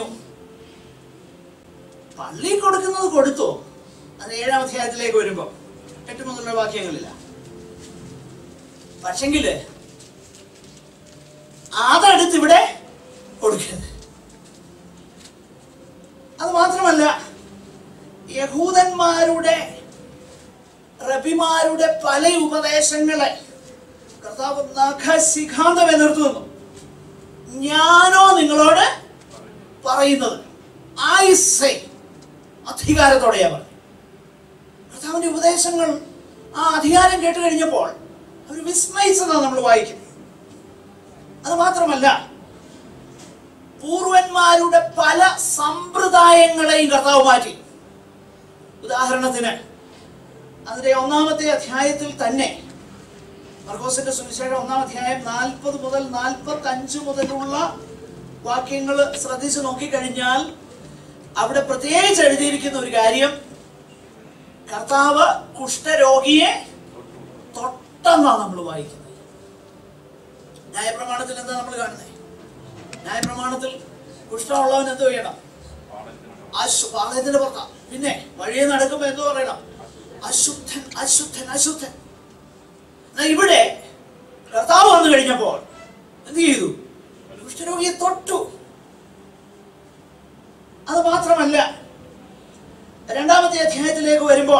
A: പള്ളി കൊടുക്കുന്നത് കൊടുത്തോ അത് ഏഴാം അധ്യായത്തിലേക്ക് വരുമ്പോ എട്ട് മുതലുള്ള വാക്യങ്ങളില്ല പക്ഷെങ്കില് അതെടുത്ത് ഇവിടെ കൊടുക്കരുത് അത് മാത്രമല്ല യഹൂദന്മാരുടെ റബിമാരുടെ പല ഉപദേശങ്ങളെ കർത്താവ് നഖശിഖാന്തം നിർത്തുന്നു ഞാനോ നിങ്ങളോട് പറയുന്നത് ഐ സേ അധികാരത്തോടെയാ പറഞ്ഞു കർത്താവിന്റെ ഉപദേശങ്ങൾ ആ അധികാരം കേട്ട് കഴിഞ്ഞപ്പോൾ അവർ വിസ്മയിച്ചതാണ് നമ്മൾ വായിക്കുന്നത് അത് മാത്രമല്ല പൂർവന്മാരുടെ പല സമ്പ്രദായങ്ങളെയും കർത്താവ് മാറ്റി ഉദാഹരണത്തിന് അതിന്റെ ഒന്നാമത്തെ അധ്യായത്തിൽ തന്നെ മർക്കോസിന്റെ സുവിശേഷം ഒന്നാം അധ്യായം നാൽപ്പത് മുതൽ നാൽപ്പത്തി അഞ്ച് മുതലുള്ള വാക്യങ്ങൾ ശ്രദ്ധിച്ചു നോക്കിക്കഴിഞ്ഞാൽ അവിടെ പ്രത്യേകിച്ച് എഴുതിയിരിക്കുന്ന ഒരു കാര്യം കർത്താവ് കുഷ്ഠരോഗിയെ തൊട്ടെന്നാണ് നമ്മൾ വായിക്കുന്നത് ന്യായപ്രമാണത്തിൽ എന്താ നമ്മൾ കാണുന്നത് ന്യായപ്രമാണത്തിൽ കുഷ്ഠമുള്ളവൻ എന്ത് ചെയ്യണം അശു പാളയത്തിന്റെ പുറത്താ പിന്നെ വഴിയെ നടക്കുമ്പോ എന്തോ പറയണം അശുദ്ധൻ അശുദ്ധൻ അശുദ്ധൻ എന്നാ ഇവിടെ കർത്താവ് വന്നു കഴിഞ്ഞപ്പോൾ എന്ത് ചെയ്തു കുഷ്ഠരോഗിയെ തൊട്ടു അത് മാത്രമല്ല രണ്ടാമത്തെ അധ്യായത്തിലേക്ക് വരുമ്പോൾ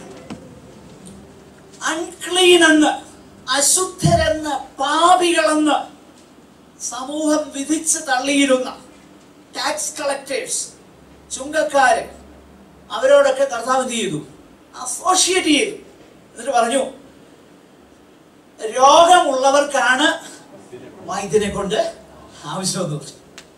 A: അൺക്ലീൻ എന്ന് അശുദ്ധരെന്ന് പാപികളെന്ന് സമൂഹം വിധിച്ച് തള്ളിയിരുന്ന ടാക്സ് കളക്ടേഴ്സ് ചുങ്കക്കാര് അവരോടൊക്കെ കർത്താവ് എന്ത് ചെയ്തു അസോഷിയേറ്റ് ചെയ്തു എന്നിട്ട് പറഞ്ഞു രോഗമുള്ളവർക്കാണ് വൈദ്യനെ കൊണ്ട് ആവശ്യമെന്ന് പറഞ്ഞു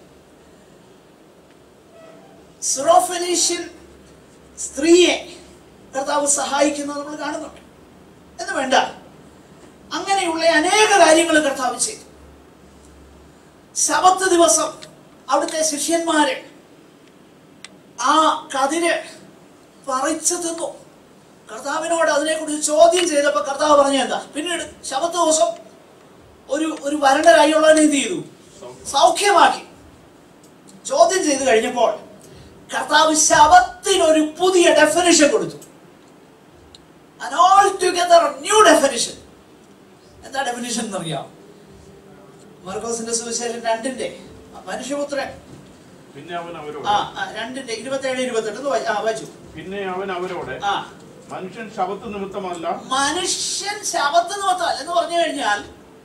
A: സിറോഫെനീഷ്യൻ സ്ത്രീയെ കർത്താവ് സഹായിക്കുന്നത് നമ്മൾ കാണുന്നുണ്ട് എന്ന് വേണ്ട അങ്ങനെയുള്ള അനേക കാര്യങ്ങൾ കർത്താവ് ചെയ്തു ശബത്ത് ദിവസം അവിടുത്തെ ശിഷ്യന്മാര് ആ കതിര് പറിച്ചു തിന്നു കർത്താവിനോട് അതിനെക്കുറിച്ച് ചോദ്യം ചെയ്തപ്പോൾ കർത്താവ് പറഞ്ഞ എന്താ പിന്നീട് ശബത്ത് ദിവസം ഒരു ഒരു വരണ്ടരായുള്ളവനെ എന്ത് ചെയ്തു സൗഖ്യമാക്കി ചോദ്യം ചെയ്ത് കഴിഞ്ഞപ്പോൾ കർത്താവ് ശബത്തിന് ഒരു പുതിയ ഡെഫിനിഷൻ കൊടുത്തു an altogether ന്യൂ ഡെഫിനിഷൻ എന്താ ഡെഫിനിഷൻ എന്നറിയാം മർക്കോസിന്റെ സുവിശേഷം രണ്ടിന്റെ മനുഷ്യപുത്രൻ
B: പിന്നെ അവൻ അവരോട്
A: ആ ആ, രണ്ടിന്റെ ഇരുപത്തേഴ് ഇരുപത്തെട്ട് ഒന്ന് വായി- ആ വായിച്ചു
B: പിന്നെ അവൻ അവരോട്
A: ആ
B: മനുഷ്യൻ ശബത്ത് നിമിത്തമല്ല
A: മനുഷ്യൻ ശബത്ത് നിമിത്തമല്ല എന്ന് പറഞ്ഞു കഴിഞ്ഞാൽ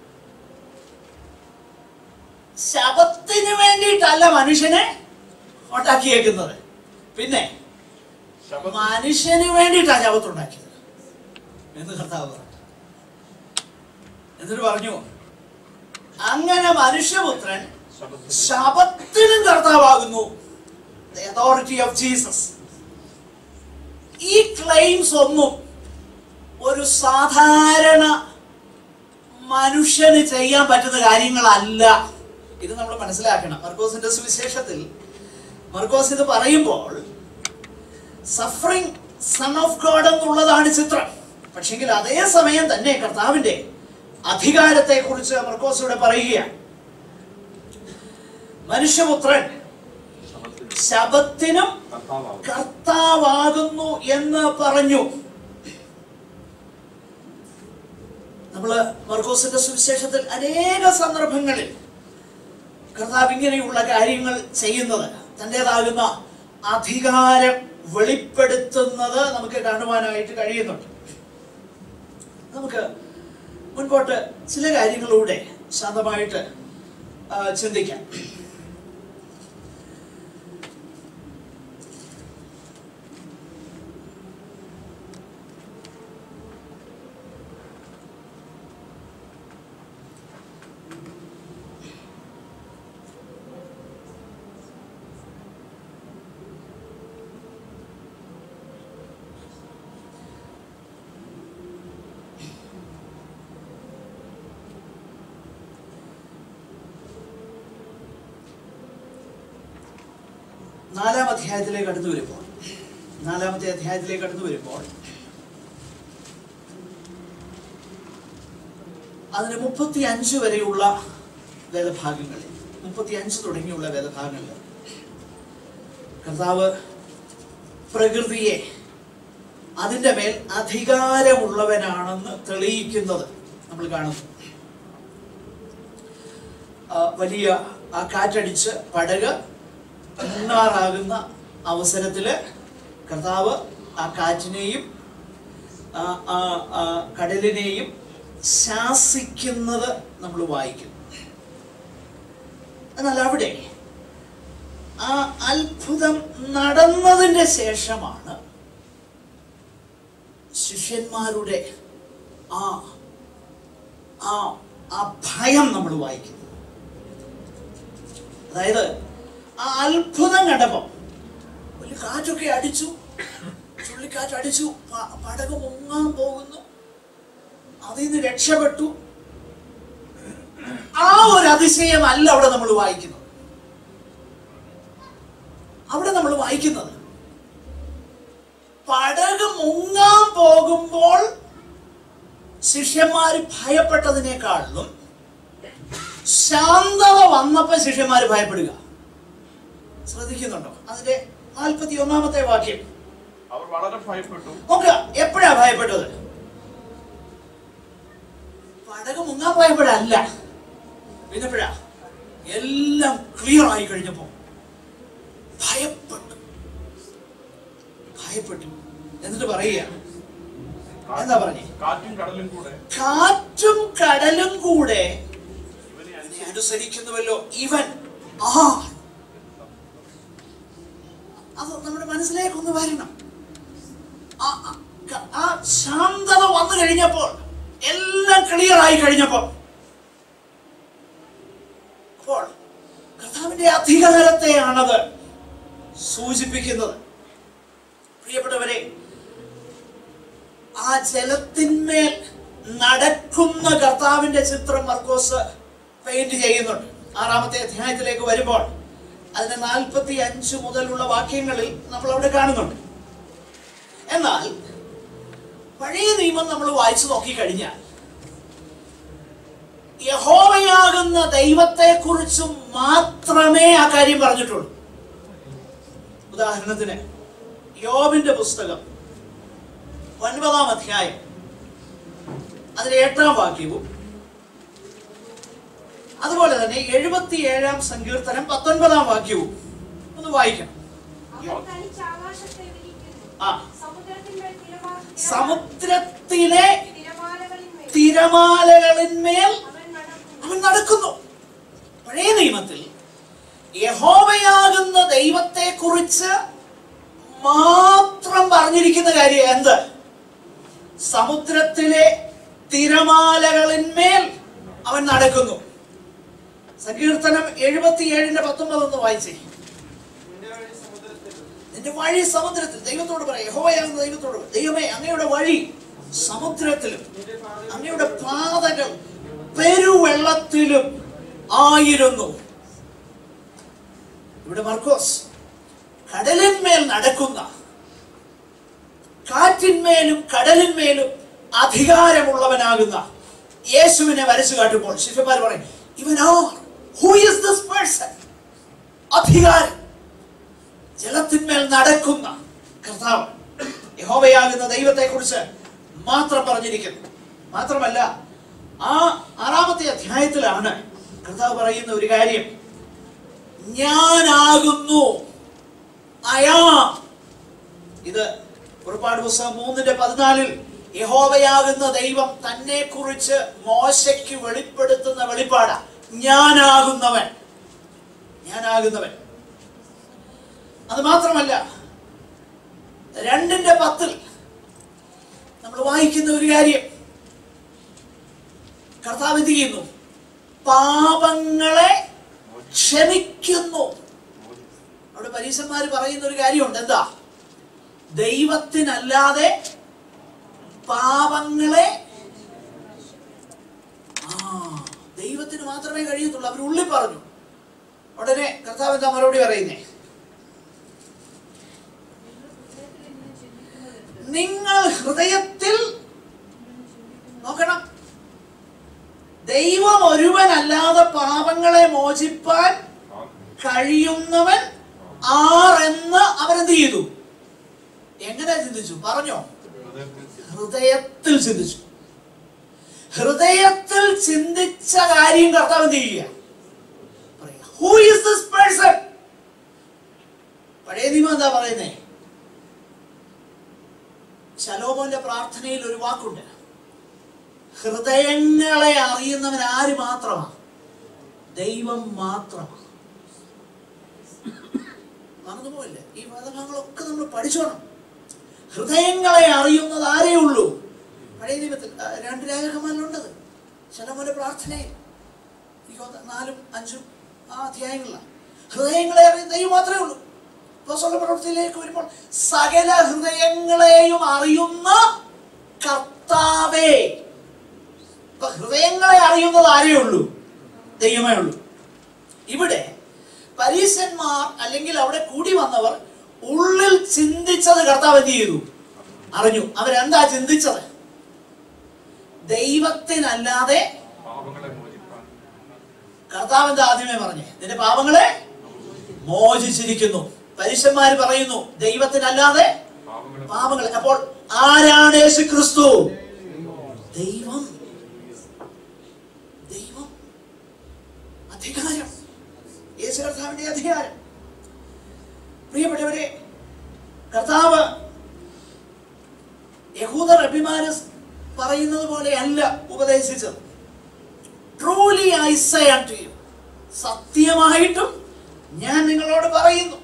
A: ശബത്തിന് വേണ്ടിയിട്ടല്ല മനുഷ്യനെ ഉണ്ടാക്കിയേക്കുന്നത് പിന്നെ
B: ശബത്ത്
A: മനുഷ്യന് വേണ്ടിയിട്ടാണ് ശബത്ത് ഉണ്ടാക്കിയത് എന്ന് കർത്താവ് പറഞ്ഞു എന്നിട്ട് പറഞ്ഞു അങ്ങനെ മനുഷ്യപുത്രൻ
B: ശബത്ത്
A: ശബത്തിനും കർത്താവാകുന്നു അതോറിറ്റി ഓഫ് ജീസസ് ഈ ക്ലെയിംസ് ഒന്നും ഒരു സാധാരണ മനുഷ്യന് ചെയ്യാൻ പറ്റുന്ന കാര്യങ്ങളല്ല ഇത് നമ്മൾ മനസ്സിലാക്കണം മർക്കോസിന്റെ സുവിശേഷത്തിൽ മർക്കോസ് ഇത് പറയുമ്പോൾ സഫറിംഗ് സൺ ഓഫ് ഗോഡ് എന്നുള്ളതാണ് ചിത്രം പക്ഷെങ്കിൽ അതേ സമയം തന്നെ കർത്താവിന്റെ അധികാരത്തെ കുറിച്ച് മർക്കോസ് ഇവിടെ പറയുകയാണ് മനുഷ്യപുത്രൻ
B: ശബത്തിന്
A: ശബത്തിനും
B: കർത്താവാകും
A: കർത്താവാകുന്നു എന്ന് പറഞ്ഞു നമ്മള് മർക്കോസിന്റെ സുവിശേഷത്തിൽ അനേക സന്ദർഭങ്ങളിൽ കർത്താവ് ഇങ്ങനെയുള്ള കാര്യങ്ങൾ ചെയ്യുന്നത് തൻ്റെതാകുന്ന അധികാരം വെളിപ്പെടുത്തുന്നത് നമുക്ക് കാണുവാനായിട്ട് കഴിയുന്നുണ്ട് നമുക്ക് മുൻപോട്ട് ചില കാര്യങ്ങളിലൂടെ ശാന്തമായിട്ട് ആ, ചിന്തിക്കാം നാലാം അധ്യായത്തിലേക്ക് കടന്നു വരുമ്പോൾ നാലാമത്തെ അധ്യായത്തിലേക്ക് കടന്നു വരുമ്പോൾ അതിന് മുപ്പത്തി അഞ്ച് വരെയുള്ള വേദഭാഗങ്ങളിൽ മുപ്പത്തി അഞ്ച് തുടങ്ങിയുള്ള വേദഭാഗങ്ങളിൽ കർത്താവ് പ്രകൃതിയെ അതിൻ്റെ മേൽ അധികാരമുള്ളവനാണെന്ന് തെളിയിക്കുന്നത് നമ്മൾ കാണുന്നു ആ, വലിയ ആ കാറ്റടിച്ച് പടക് മുങ്ങാറാകുന്ന അവസരത്തില് കർത്താവ് ആ കാറ്റിനെയും ആ, ആ, ആ, കടലിനെയും ശാസിക്കുന്നത് നമ്മൾ വായിക്കുന്നു എന്നാൽ അവിടെ ആ അത്ഭുതം നടന്നതിന്റെ ശേഷമാണ് ശിഷ്യന്മാരുടെ ആ ആ ആ ഭയം നമ്മൾ വായിക്കുന്നത് അതായത് ആ അത്ഭുതം കണ്ടപ്പോ വലിയ കാറ്റൊക്കെ അടിച്ചു ചുള്ളിക്കാറ്റ് അടിച്ചു പ- പടക് മുങ്ങാൻ പോകുന്നു അതിൽ നിന്ന് രക്ഷപ്പെട്ടു ആ ഒരു അതിശയമല്ല അവിടെ നമ്മൾ വായിക്കുന്നത് അവിടെ നമ്മൾ വായിക്കുന്നത് പടക് മുങ്ങാൻ പോകുമ്പോൾ ശിഷ്യന്മാർ ഭയപ്പെട്ടതിനേക്കാളും ശാന്തത വന്നപ്പോൾ ശിഷ്യന്മാർ ഭയപ്പെടുക ശ്രദ്ധിക്കുന്നുണ്ടോ അതിന്റെ നാൽപ്പത്തി ഒന്നാമത്തെ വാക്യം
B: അവർ വളരെ ഭയപ്പെട്ടു
A: നോക്കുക എപ്പോഴാ ഭയപ്പെട്ടത് പടക് മുങ്ങാൻ പോയപ്പോഴല്ല പിന്നെപ്പോഴാ എല്ലാം ക്ലിയർ ആയി കഴിഞ്ഞപ്പോ ഭയപ്പെട്ടു ഭയപ്പെട്ടു എന്നിട്ട് പറയുക എന്താ പറഞ്ഞേ
B: കാറ്റും കടലും കൂടെ
A: കാറ്റും കടലും കൂടെ
B: ഇവനെ
A: എന്നെ അനുസരിക്കുന്നുവല്ലോ ഇവൻ ആ അത് നമ്മുടെ മനസ്സിലേക്ക് ഒന്ന് വരണം ആ- ആ- ക- ആ ശാന്തത വന്നു കഴിഞ്ഞപ്പോൾ എല്ലാം ക്ലിയർ ആയി കഴിഞ്ഞപ്പോൾ അപ്പോൾ കർത്താവിന്റെ അധികാരത്തെയാണത് സൂചിപ്പിക്കുന്നത് പ്രിയപ്പെട്ടവരെ ആ ജലത്തിന്മേൽ നടക്കുന്ന കർത്താവിന്റെ ചിത്രം മർക്കോസ് പെയിന്റ് ചെയ്യുന്നുണ്ട് ആറാമത്തെ അധ്യായത്തിലേക്ക് വരുമ്പോൾ അതിന്റെ നാൽപ്പത്തി അഞ്ച് മുതലുള്ള വാക്യങ്ങളിൽ നമ്മൾ അവിടെ കാണുന്നുണ്ട് എന്നാൽ പഴയ നിയമം നമ്മൾ വായിച്ചു നോക്കിക്കഴിഞ്ഞാൽ യഹോവയാകുന്ന ദൈവത്തെക്കുറിച്ചും മാത്രമേ ആ കാര്യം പറഞ്ഞിട്ടുള്ളൂ ഉദാഹരണത്തിന് യോബിന്റെ പുസ്തകം ഒൻപതാം അധ്യായം അതിലെ എട്ടാം വാക്യവും അതുപോലെ തന്നെ എഴുപത്തിയേഴാം സങ്കീർത്തനം പത്തൊൻപതാം വാക്യവും ഒന്ന് വായിക്കണം
C: അവൻ തനിച്ച് ആകാശത്തെ വിരിക്കുന്നു.
A: ആ
C: സമുദ്രത്തിന്മേൽ തിരമാ-
A: സമുദ്രത്തിലെ
C: തിരമാലകളിന്മേൽ
A: തിരമാലകളിന്മേൽ
C: അവൻ നടക്കുന്നു.
A: അവൻ നടക്കുന്നു പഴയ നിയമത്തിൽ യഹോവയാകുന്ന ദൈവത്തെ കുറിച്ച് മാത്രം പറഞ്ഞിരിക്കുന്ന കാര്യം എന്ത് സമുദ്രത്തിലെ തിരമാലകളിന്മേൽ അവൻ നടക്കുന്നു സങ്കീർത്തനം എഴുപത്തിയേഴിന്റെ പത്തൊമ്പത് ഒന്ന് വായിച്ചേ നിന്റെ വഴി സമുദ്രത്തിൽ ദൈവത്തോട് പറയാം യഹോവയാകുന്ന ദൈവത്തോട് പറ. ദൈവമേ അങ്ങയുടെ വഴി സമുദ്രത്തിലും അങ്ങയുടെ പാതകൾ പെരുവെള്ളത്തിലും ആയിരുന്നു ഇവിടെ മർക്കോസ് കടലിന്മേൽ നടക്കുന്ന കാറ്റിന്മേലും കടലിന്മേലും അധികാരമുള്ളവനാകുന്ന യേശുവിനെ വരച്ചു കാട്ടുമ്പോൾ ശിഷ്യന്മാർ പറയും ഇവൻ ആർ ഹൂ ഇസ് ദിസ് പേഴ്സൺ അധികാരം ജലത്തിന്മേൽ നടക്കുന്ന കർത്താവ് യഹോവയാകുന്ന ദൈവത്തെക്കുറിച്ച് മാത്രം പറഞ്ഞിരിക്കുന്നു മാത്രമല്ല ആ ആറാമത്തെ അധ്യായത്തിലാണ് കർത്താവ് പറയുന്ന ഒരു കാര്യം ഞാനാകുന്നു അയാ ഇത് പുറപ്പാട് പുസ്തകം മൂന്നിന്റെ പതിനാലിൽ യഹോവയാകുന്ന ദൈവം തന്നെ കുറിച്ച് മോശയ്ക്ക് വെളിപ്പെടുത്തുന്ന വെളിപ്പാടാ ഞാനാകുന്നവൻ ഞാനാകുന്നവൻ അത് മാത്രമല്ല രണ്ടിന്റെ പത്തിൽ നമ്മൾ വായിക്കുന്ന ഒരു കാര്യം കർത്താവ് എന്ത് ചെയ്യുന്നു പാപങ്ങളെ ക്ഷമിക്കുന്നു അവിടെ പരീശന്മാർ പറയുന്ന ഒരു കാര്യമുണ്ട് എന്താ ദൈവത്തിനല്ലാതെ പാപങ്ങളെ ആ ദൈവത്തിന് മാത്രമേ കഴിയത്തുള്ളൂ അവർ ഉള്ളിൽ പറഞ്ഞു ഉടനെ കർത്താവ് എന്താ മറുപടി പറയുന്നേ നിങ്ങൾ ഹൃദയത്തിൽ നോക്കണം ദൈവം ഒരുവനല്ലാതെ പാപങ്ങളെ മോചിപ്പാൻ കഴിയുന്നവൻ ആരെന്ന് അവരെന്ത് ചെയ്തു എങ്ങനെ ചിന്തിച്ചു പറഞ്ഞോ ഹൃദയത്തിൽ ചിന്തിച്ചു ഹൃദയത്തിൽ ചിന്തിച്ച കാര്യം കർത്താവ് എന്ത് ചെയ്യുക ഹൂ ഈസ് ദിസ് പേഴ്സൺ പഴയ നിയമം എന്താ പറയുന്നേ ശലോമോന്റെ പ്രാർത്ഥനയിൽ ഒരു വാക്കുണ്ട് ഹൃദയങ്ങളെ അറിയുന്നവൻ ആര് മാത്രമാണ് ദൈവം മാത്രമാണ് മറന്നുപോയില്ലേ ഈ വേദഭാഗങ്ങളൊക്കെ നമ്മൾ പഠിച്ചോണം ഹൃദയങ്ങളെ അറിയുന്നത് ആരേ ഉള്ളൂ പഴയ നിയമത്തിൽ ആ, രണ്ട് രാജകുമാരനുണ്ടത് ശലോമോന്റെ പ്രാർത്ഥനയിൽ എനിക്ക് തോന്നുന്നു നാലും അഞ്ചും ആ അധ്യായങ്ങളിലാണ് ഹൃദയങ്ങളെ അറിയുന്ന ദൈവം മാത്രമേ ഉള്ളൂ അപ്പോസ്തല പ്രവൃത്തിയിലേക്ക് വരുമ്പോൾ സകല ഹൃദയങ്ങളെയും അറിയുന്ന കർത്താവേ ഇപ്പൊ ഹൃദയങ്ങളെ അറിയുന്നത് ആരേ ഉള്ളൂ ദൈവമേ ഉള്ളൂ ഇവിടെ പരീശന്മാർ അല്ലെങ്കിൽ അവിടെ കൂടി വന്നവർ ഉള്ളിൽ ചിന്തിച്ചത് കർത്താവ് എന്ത് ചെയ്തു അറിഞ്ഞു അവരെന്താ ചിന്തിച്ചത് ദൈവത്തിനല്ലാതെ
B: പാപങ്ങളെ മോചിപ്പാൻ
A: കർത്താവ് എന്താ ആദ്യമേ പറഞ്ഞേ നിന്റെ പാപങ്ങളെ മോചിച്ചിരിക്കുന്നു പരീശന്മാര് പറയുന്നു ദൈവത്തിനല്ലാതെ
B: പാപങ്ങളെ
A: പാപങ്ങൾ അപ്പോൾ ആരാണ് യേശു ക്രിസ്തു ദൈവം ദൈവം അധികാരം യേശു കർത്താവിന്റെ അധികാരം പ്രിയപ്പെട്ടവരെ കർത്താവ് യഹൂദ റബിമാര് പറയുന്നത് പോലെ അല്ല ഉപദേശിച്ചത് truly I say to you സത്യമായിട്ടും ഞാൻ നിങ്ങളോട് പറയുന്നു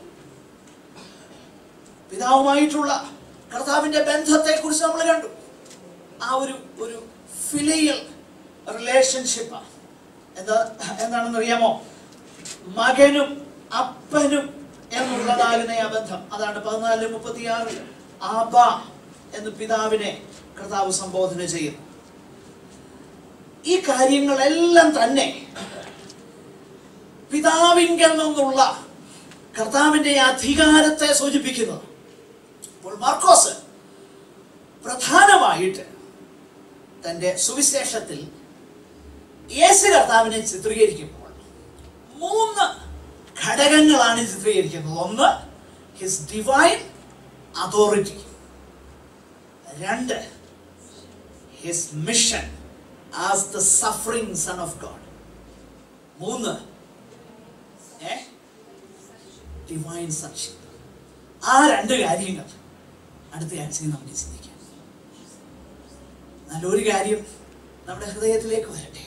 A: പിതാവുമായിട്ടുള്ള കർത്താവിന്റെ ബന്ധത്തെ കുറിച്ച് നമ്മൾ കണ്ടു ആ ഒരു ഒരു ഫിലിയൽ റിലേഷൻഷിപ്പ് എന്താ എന്താണെന്ന് അറിയാമോ മകനും അപ്പനും എന്നുള്ളതാകുന്ന ആ ബന്ധം അതാണ് പതിനാല് മുപ്പത്തിയാറിൽ ആബ എന്ന് പിതാവിനെ കർത്താവ് സംബോധന ചെയ്യുന്നു ഈ കാര്യങ്ങളെല്ലാം തന്നെ പിതാവിങ്കൽ നിന്നുള്ള കർത്താവിന്റെ അധികാരത്തെ സൂചിപ്പിക്കുന്നത് അപ്പോൾ മാർക്കോസ് പ്രധാനമായിട്ട് തന്റെ സുവിശേഷത്തിൽ യേശു കർത്താവിനെ ചിത്രീകരിക്കുമ്പോൾ മൂന്ന് ഘടകങ്ങളാണ് ചിത്രീകരിക്കുന്നത് ഒന്ന് ഹിസ് ഡിവൈൻ അതോറിറ്റി രണ്ട് his mission as the suffering son of God മൂന്ന് ഡിവൈൻ സൺഷിപ്പ് ആ രണ്ട് കാര്യങ്ങൾ അടുത്ത ആഴ്ചയിൽ നമുക്ക് ചിന്തിക്കാം നല്ലൊരു കാര്യം നമ്മുടെ ഹൃദയത്തിലേക്ക് വരട്ടെ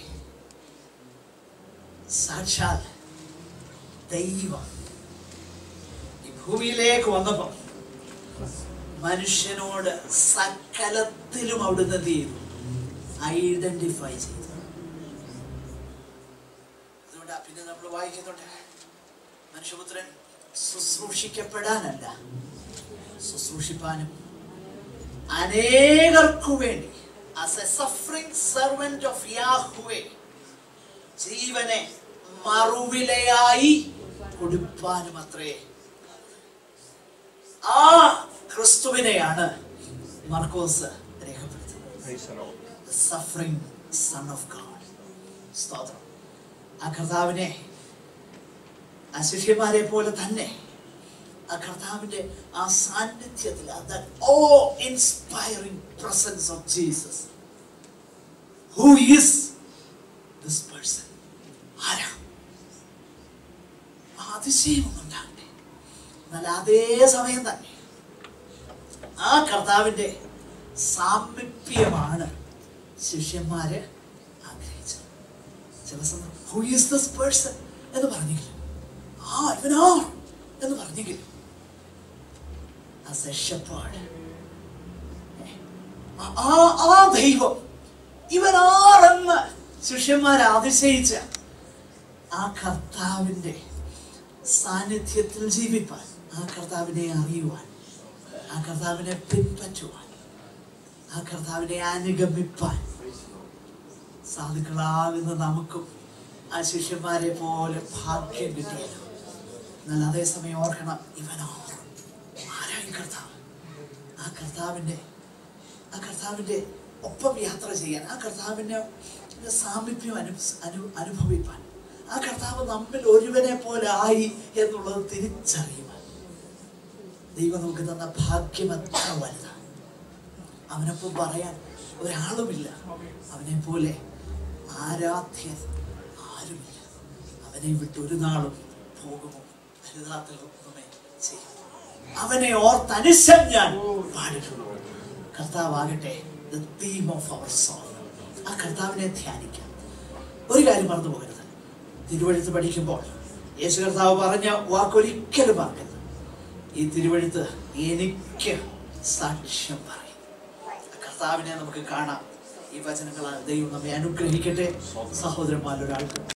A: സാക്ഷാൽ ദൈവം ഈ ഭൂമിയിലേക്ക് വന്നപ്പോൾ മനുഷ്യനോട് സകലത്തിലും അവിടുന്ന് എന്ത് ചെയ്തു ഐഡന്റിഫൈ ചെയ്തു അതുകൊണ്ടാ പിന്നെ നമ്മൾ വായിക്കുന്നുണ്ട് മനുഷ്യപുത്രൻ ശുശ്രൂഷിക്കപ്പെടാനല്ല ശുശ്രൂഷിപ്പാനും അനേകർക്കു വേണ്ടി as a suffering servant of Yahweh ജീവനെ മറുവിലയായി കൊടുപ്പാനും അത്രേ ആ ക്രിസ്തുവിനെയാണ് മർക്കോസ് രേഖപ്പെടുത്തുന്നത് സഫറിംഗ് സൺ ഓഫ് ഗാഡ് സ്തോത്രം ആ കർത്താവിനെ ആ ശിഷ്യന്മാരെ പോലെ തന്നെ ആ കർത്താവിന്റെ ആ സാന്നിധ്യത്തിൽ awe inspiring presence of Jesus who is this person ആരാ ആ അതിശയമൊന്നും ഉണ്ടാകട്ടെ എന്നാൽ അതേ സമയം തന്നെ ആ കർത്താവിന്റെ സാമീപ്യമാണ് ശിഷ്യന്മാര് ആഗ്രഹിച്ചത് ചില സമയം ഹു ഈസ് ദിസ് പേഴ്സൺ എന്ന് പറഞ്ഞെങ്കിലും ആ ഇവനോ എന്ന് പറഞ്ഞെങ്കിലും ആസ് എ ഷെപ്പേർഡ് ആ ആ ദൈവം ഇവനാരെന്ന് ശിഷ്യന്മാർ അതിശയിച്ച ആ കർത്താവിന്റെ സാന്നിധ്യത്തിൽ ജീവിപ്പാൻ ആ കർത്താവിനെ അറിയുവാൻ ആ കർത്താവിനെ പിൻപറ്റുവാൻ ആ കർത്താവിനെ അനുഗമിപ്പാൻ സാധുക്കളാകുന്ന നമുക്കും ആ ശിഷ്യന്മാരെ പോലെ ഭാഗ്യം കിട്ടിയല്ലോ എന്നാൽ അതേസമയം ഓർക്കണം ഇവനോ ആരായി കർത്താവ് ആ കർത്താവിന്റെ ആ കർത്താവിൻ്റെ ഒപ്പം യാത്ര ചെയ്യാൻ ആ കർത്താവിൻ്റെ സാമീപ്യം അനു അനു അനുഭവിപ്പാൻ ആ കർത്താവ് നമ്മിൽ ഒരുവനെ പോലെ ആയി എന്നുള്ളത് തിരിച്ചറിയുവാൻ ദൈവം നമുക്ക് തന്ന ഭാഗ്യം എത്ര വലുതാണ് അവനൊപ്പം പറയാൻ ഒരാളുമില്ല അവനെ പോലെ ആരാധ്യൻ ആരുമില്ല അവനെ വിട്ട് ഒരു നാളും പോകുമോ കരുതാത്തതൊന്നുമേ ചെയ്യും അവനെ ഓർത്തനുശം ഞാൻ പാടിയിട്ടുള്ളൂ കർത്താവാകട്ടെ the theme of our soul ആ കർത്താവിനെ ധ്യാനിക്കാം ഒരു കാര്യം മറന്നു പോകരുത് തിരുവഴുത്ത് പഠിക്കുമ്പോൾ യേശു കർത്താവ് പറഞ്ഞ വാക്കൊരിക്കലും മറക്കരുത് ഈ തിരുവഴുത്ത് എനിക്ക് സാക്ഷ്യം പറയും ആ കർത്താവിനെ നമുക്ക് കാണാം ഈ വചനങ്ങളാൽ ദൈവം നമ്മെ അനുഗ്രഹിക്കട്ടെ സഹോദരന്മാരൊരാൾക്ക്